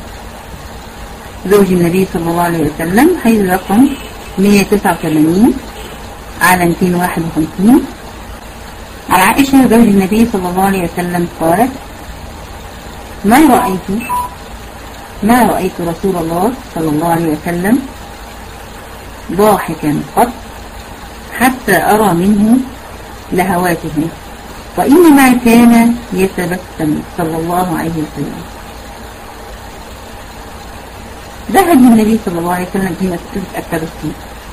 Speaker 1: زوج النبي صلى الله عليه وسلم حديث رقم 189 على 251 عن عائشة زوج النبي صلى الله عليه وسلم قالت ما رأيت ما رأيت رسول الله صلى الله عليه وسلم ضاحكا قط حتى أرى منه لهواته وإنما كان يتبسم صلى الله عليه وسلم ذهب النبي صلى الله عليه وسلم في مسألة التبسم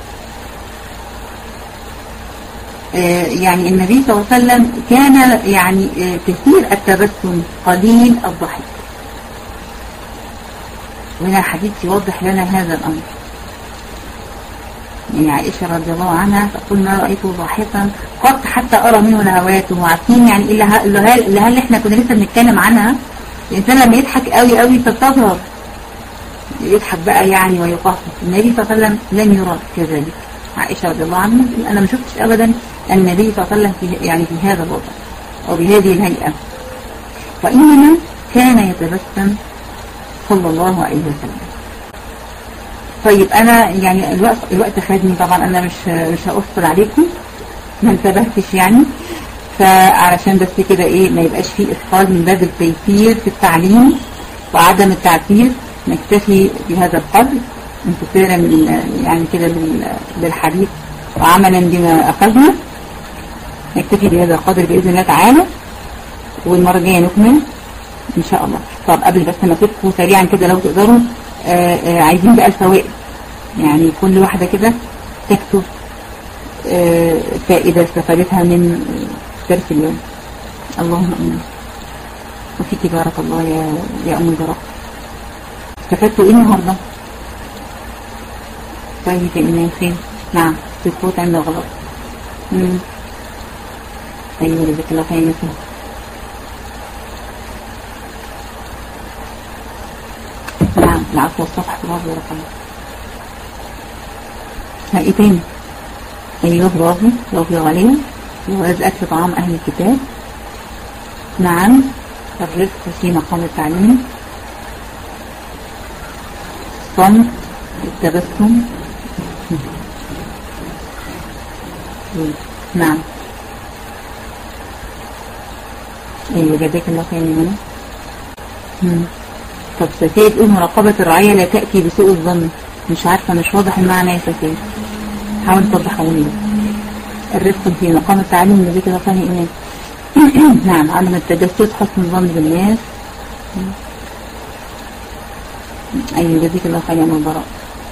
Speaker 1: آه، يعني النبي صلى الله عليه وسلم كان يعني آه، كثير التبسم قليل الضحك وهنا الحديث يوضح لنا هذا الأمر يعني عائشة رضي الله عنها تقول ما رأيته ضاحكا قط حتى أرى منه لهواته وعارفين يعني إيه اللي اللي اللي اللي احنا كنا لسه بنتكلم عنها الإنسان لما يضحك قوي قوي فتظهر يضحك بقى يعني ويقهقه النبي صلى الله عليه وسلم لم يرى كذلك عائشة رضي الله عنها أنا ما شفتش أبدا النبي صلى الله عليه وسلم في يعني في هذا الوضع أو بهذه الهيئة وإنما كان يتبسم صلى الله عليه وسلم طيب أنا يعني الوقت الوقت خدني طبعا أنا مش مش هأثر عليكم ما انتبهتش يعني فعلشان بس كده إيه ما يبقاش فيه إثقال من باب التيسير في التعليم وعدم التعسير نكتفي بهذا القدر انتصارا من- يعني كده بال- بالحديث وعملا بما أخذنا نكتفي بهذا القدر بإذن الله تعالى والمرة الجاية نكمل إن شاء الله طب قبل بس ما تبقوا سريعا كده لو تقدروا آه، آه، عايزين بقى الفوائد يعني كل واحدة كده تكتب آه، فائدة استفادتها من درس اليوم اللهم امين وفيك بارك الله يا يا ام البراء استفدتوا ايه النهارده؟ طيب يا ايمان خير نعم الصوت عند غلط مم. ايوه جزاك الله خير يا سهى. نعم العفو والصفح برافو يا رقم ها ايه تاني ايوه برافو برافو يا عليا جواز اكل طعام اهل الكتاب نعم الرزق في مقام التعليم الصمت التبسم نعم ايوه جزاك الله خير يا منى مم. طب سفيه تقول مراقبة الرعية لا تأتي بسوء الظن مش عارفة مش واضح المعنى يا سفيه حاول توضحه لي الرفق في مقام التعليم اللي ذكر كده ثاني إيمان نعم عدم التجسس حسن الظن بالناس أيوة جزاك الله خير يا أم البراء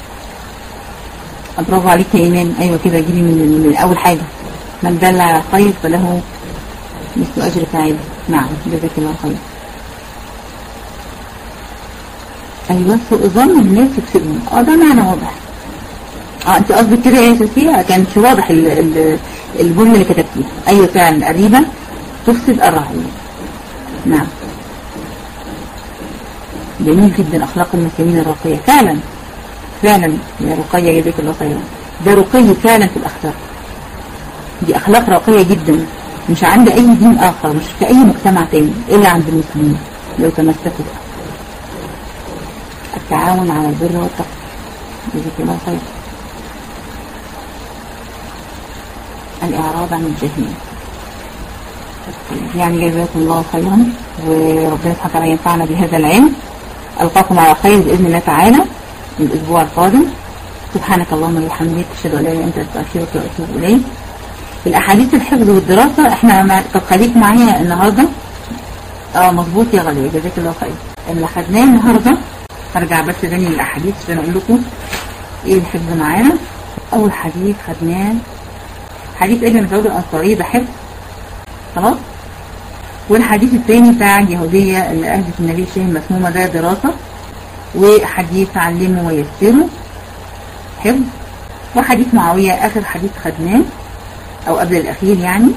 Speaker 1: برافو عليك يا إيمان أيوة كده جيبي من, من أول حاجة من دل على خير فله مثل أجر فاعله نعم جزاك الله خير أيوة سوء ظن الناس يكسبهم اه ده معنى واضح اه انت قصدك كده يا سوسية كانش واضح ال- ال- الجملة اللي كتبتيها ايوه فعلا الريبة تفسد الرعية نعم جميل جدا اخلاق المسلمين الراقية فعلا فعلا يا رقية جزاك الله خيرا ده رقي فعلا في الاخلاق دي اخلاق راقية جدا مش عند اي دين اخر مش في اي مجتمع تاني الا عند المسلمين لو تمسكوا بها التعاون على البر والتقوى جزاك الله خير الإعراض عن الجهمية يعني جزاكم الله خيرا وربنا سبحانه وتعالى ينفعنا بهذا العلم ألقاكم على خير بإذن الله تعالى الأسبوع القادم سبحانك اللهم وبحمدك أشهد أن لا إله إلا أنت أستغفرك وأتوب إليك الأحاديث الحفظ والدراسة إحنا مع... طب خليك معايا النهاردة اه مظبوط يا غالية جزاك الله خير اللي خدناه النهاردة هرجع بس تاني للأحاديث عشان أقول لكم إيه الحفظ معانا أول حديث خدناه حديث ابن مسعود الأنصاري ده حفظ خلاص والحديث الثاني بتاع اليهودية اللي أهدت النبي الشيخ مسمومة ده دراسة وحديث علمه ويسره حفظ وحديث معاوية آخر حديث خدناه أو قبل الأخير يعني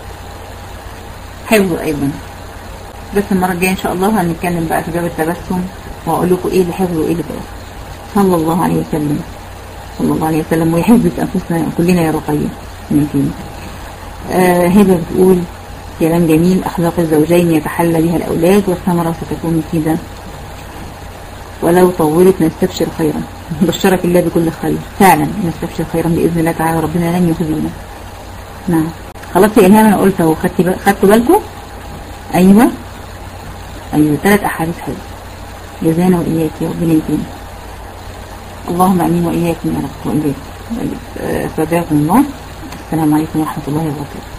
Speaker 1: حفظ أيضا بس المرة الجاية إن شاء الله هنتكلم بقى في باب التبسم وأقول لكم إيه اللي حفظ وإيه اللي تبسم صلى الله عليه وسلم صلى الله عليه وسلم ويحفظ أنفسنا كلنا يا رقية ممكن آه هبة بتقول كلام جميل أخلاق الزوجين يتحلى بها الأولاد والثمرة ستكون مفيدة ولو طولت نستبشر خيرا بشرك الله بكل خير فعلا نستبشر خيرا بإذن الله تعالى ربنا لن يخزينا نعم خلاص يا إلهام أنا قلت أهو خدتي بال- خدتوا بالكم أيوة أيوة ثلاث أحاديث حلوة جزانا وإياك يا ربنا يكرمك اللهم امين واياكم يا رب واياك آه، فداكم الله السلام عليكم ورحمه الله وبركاته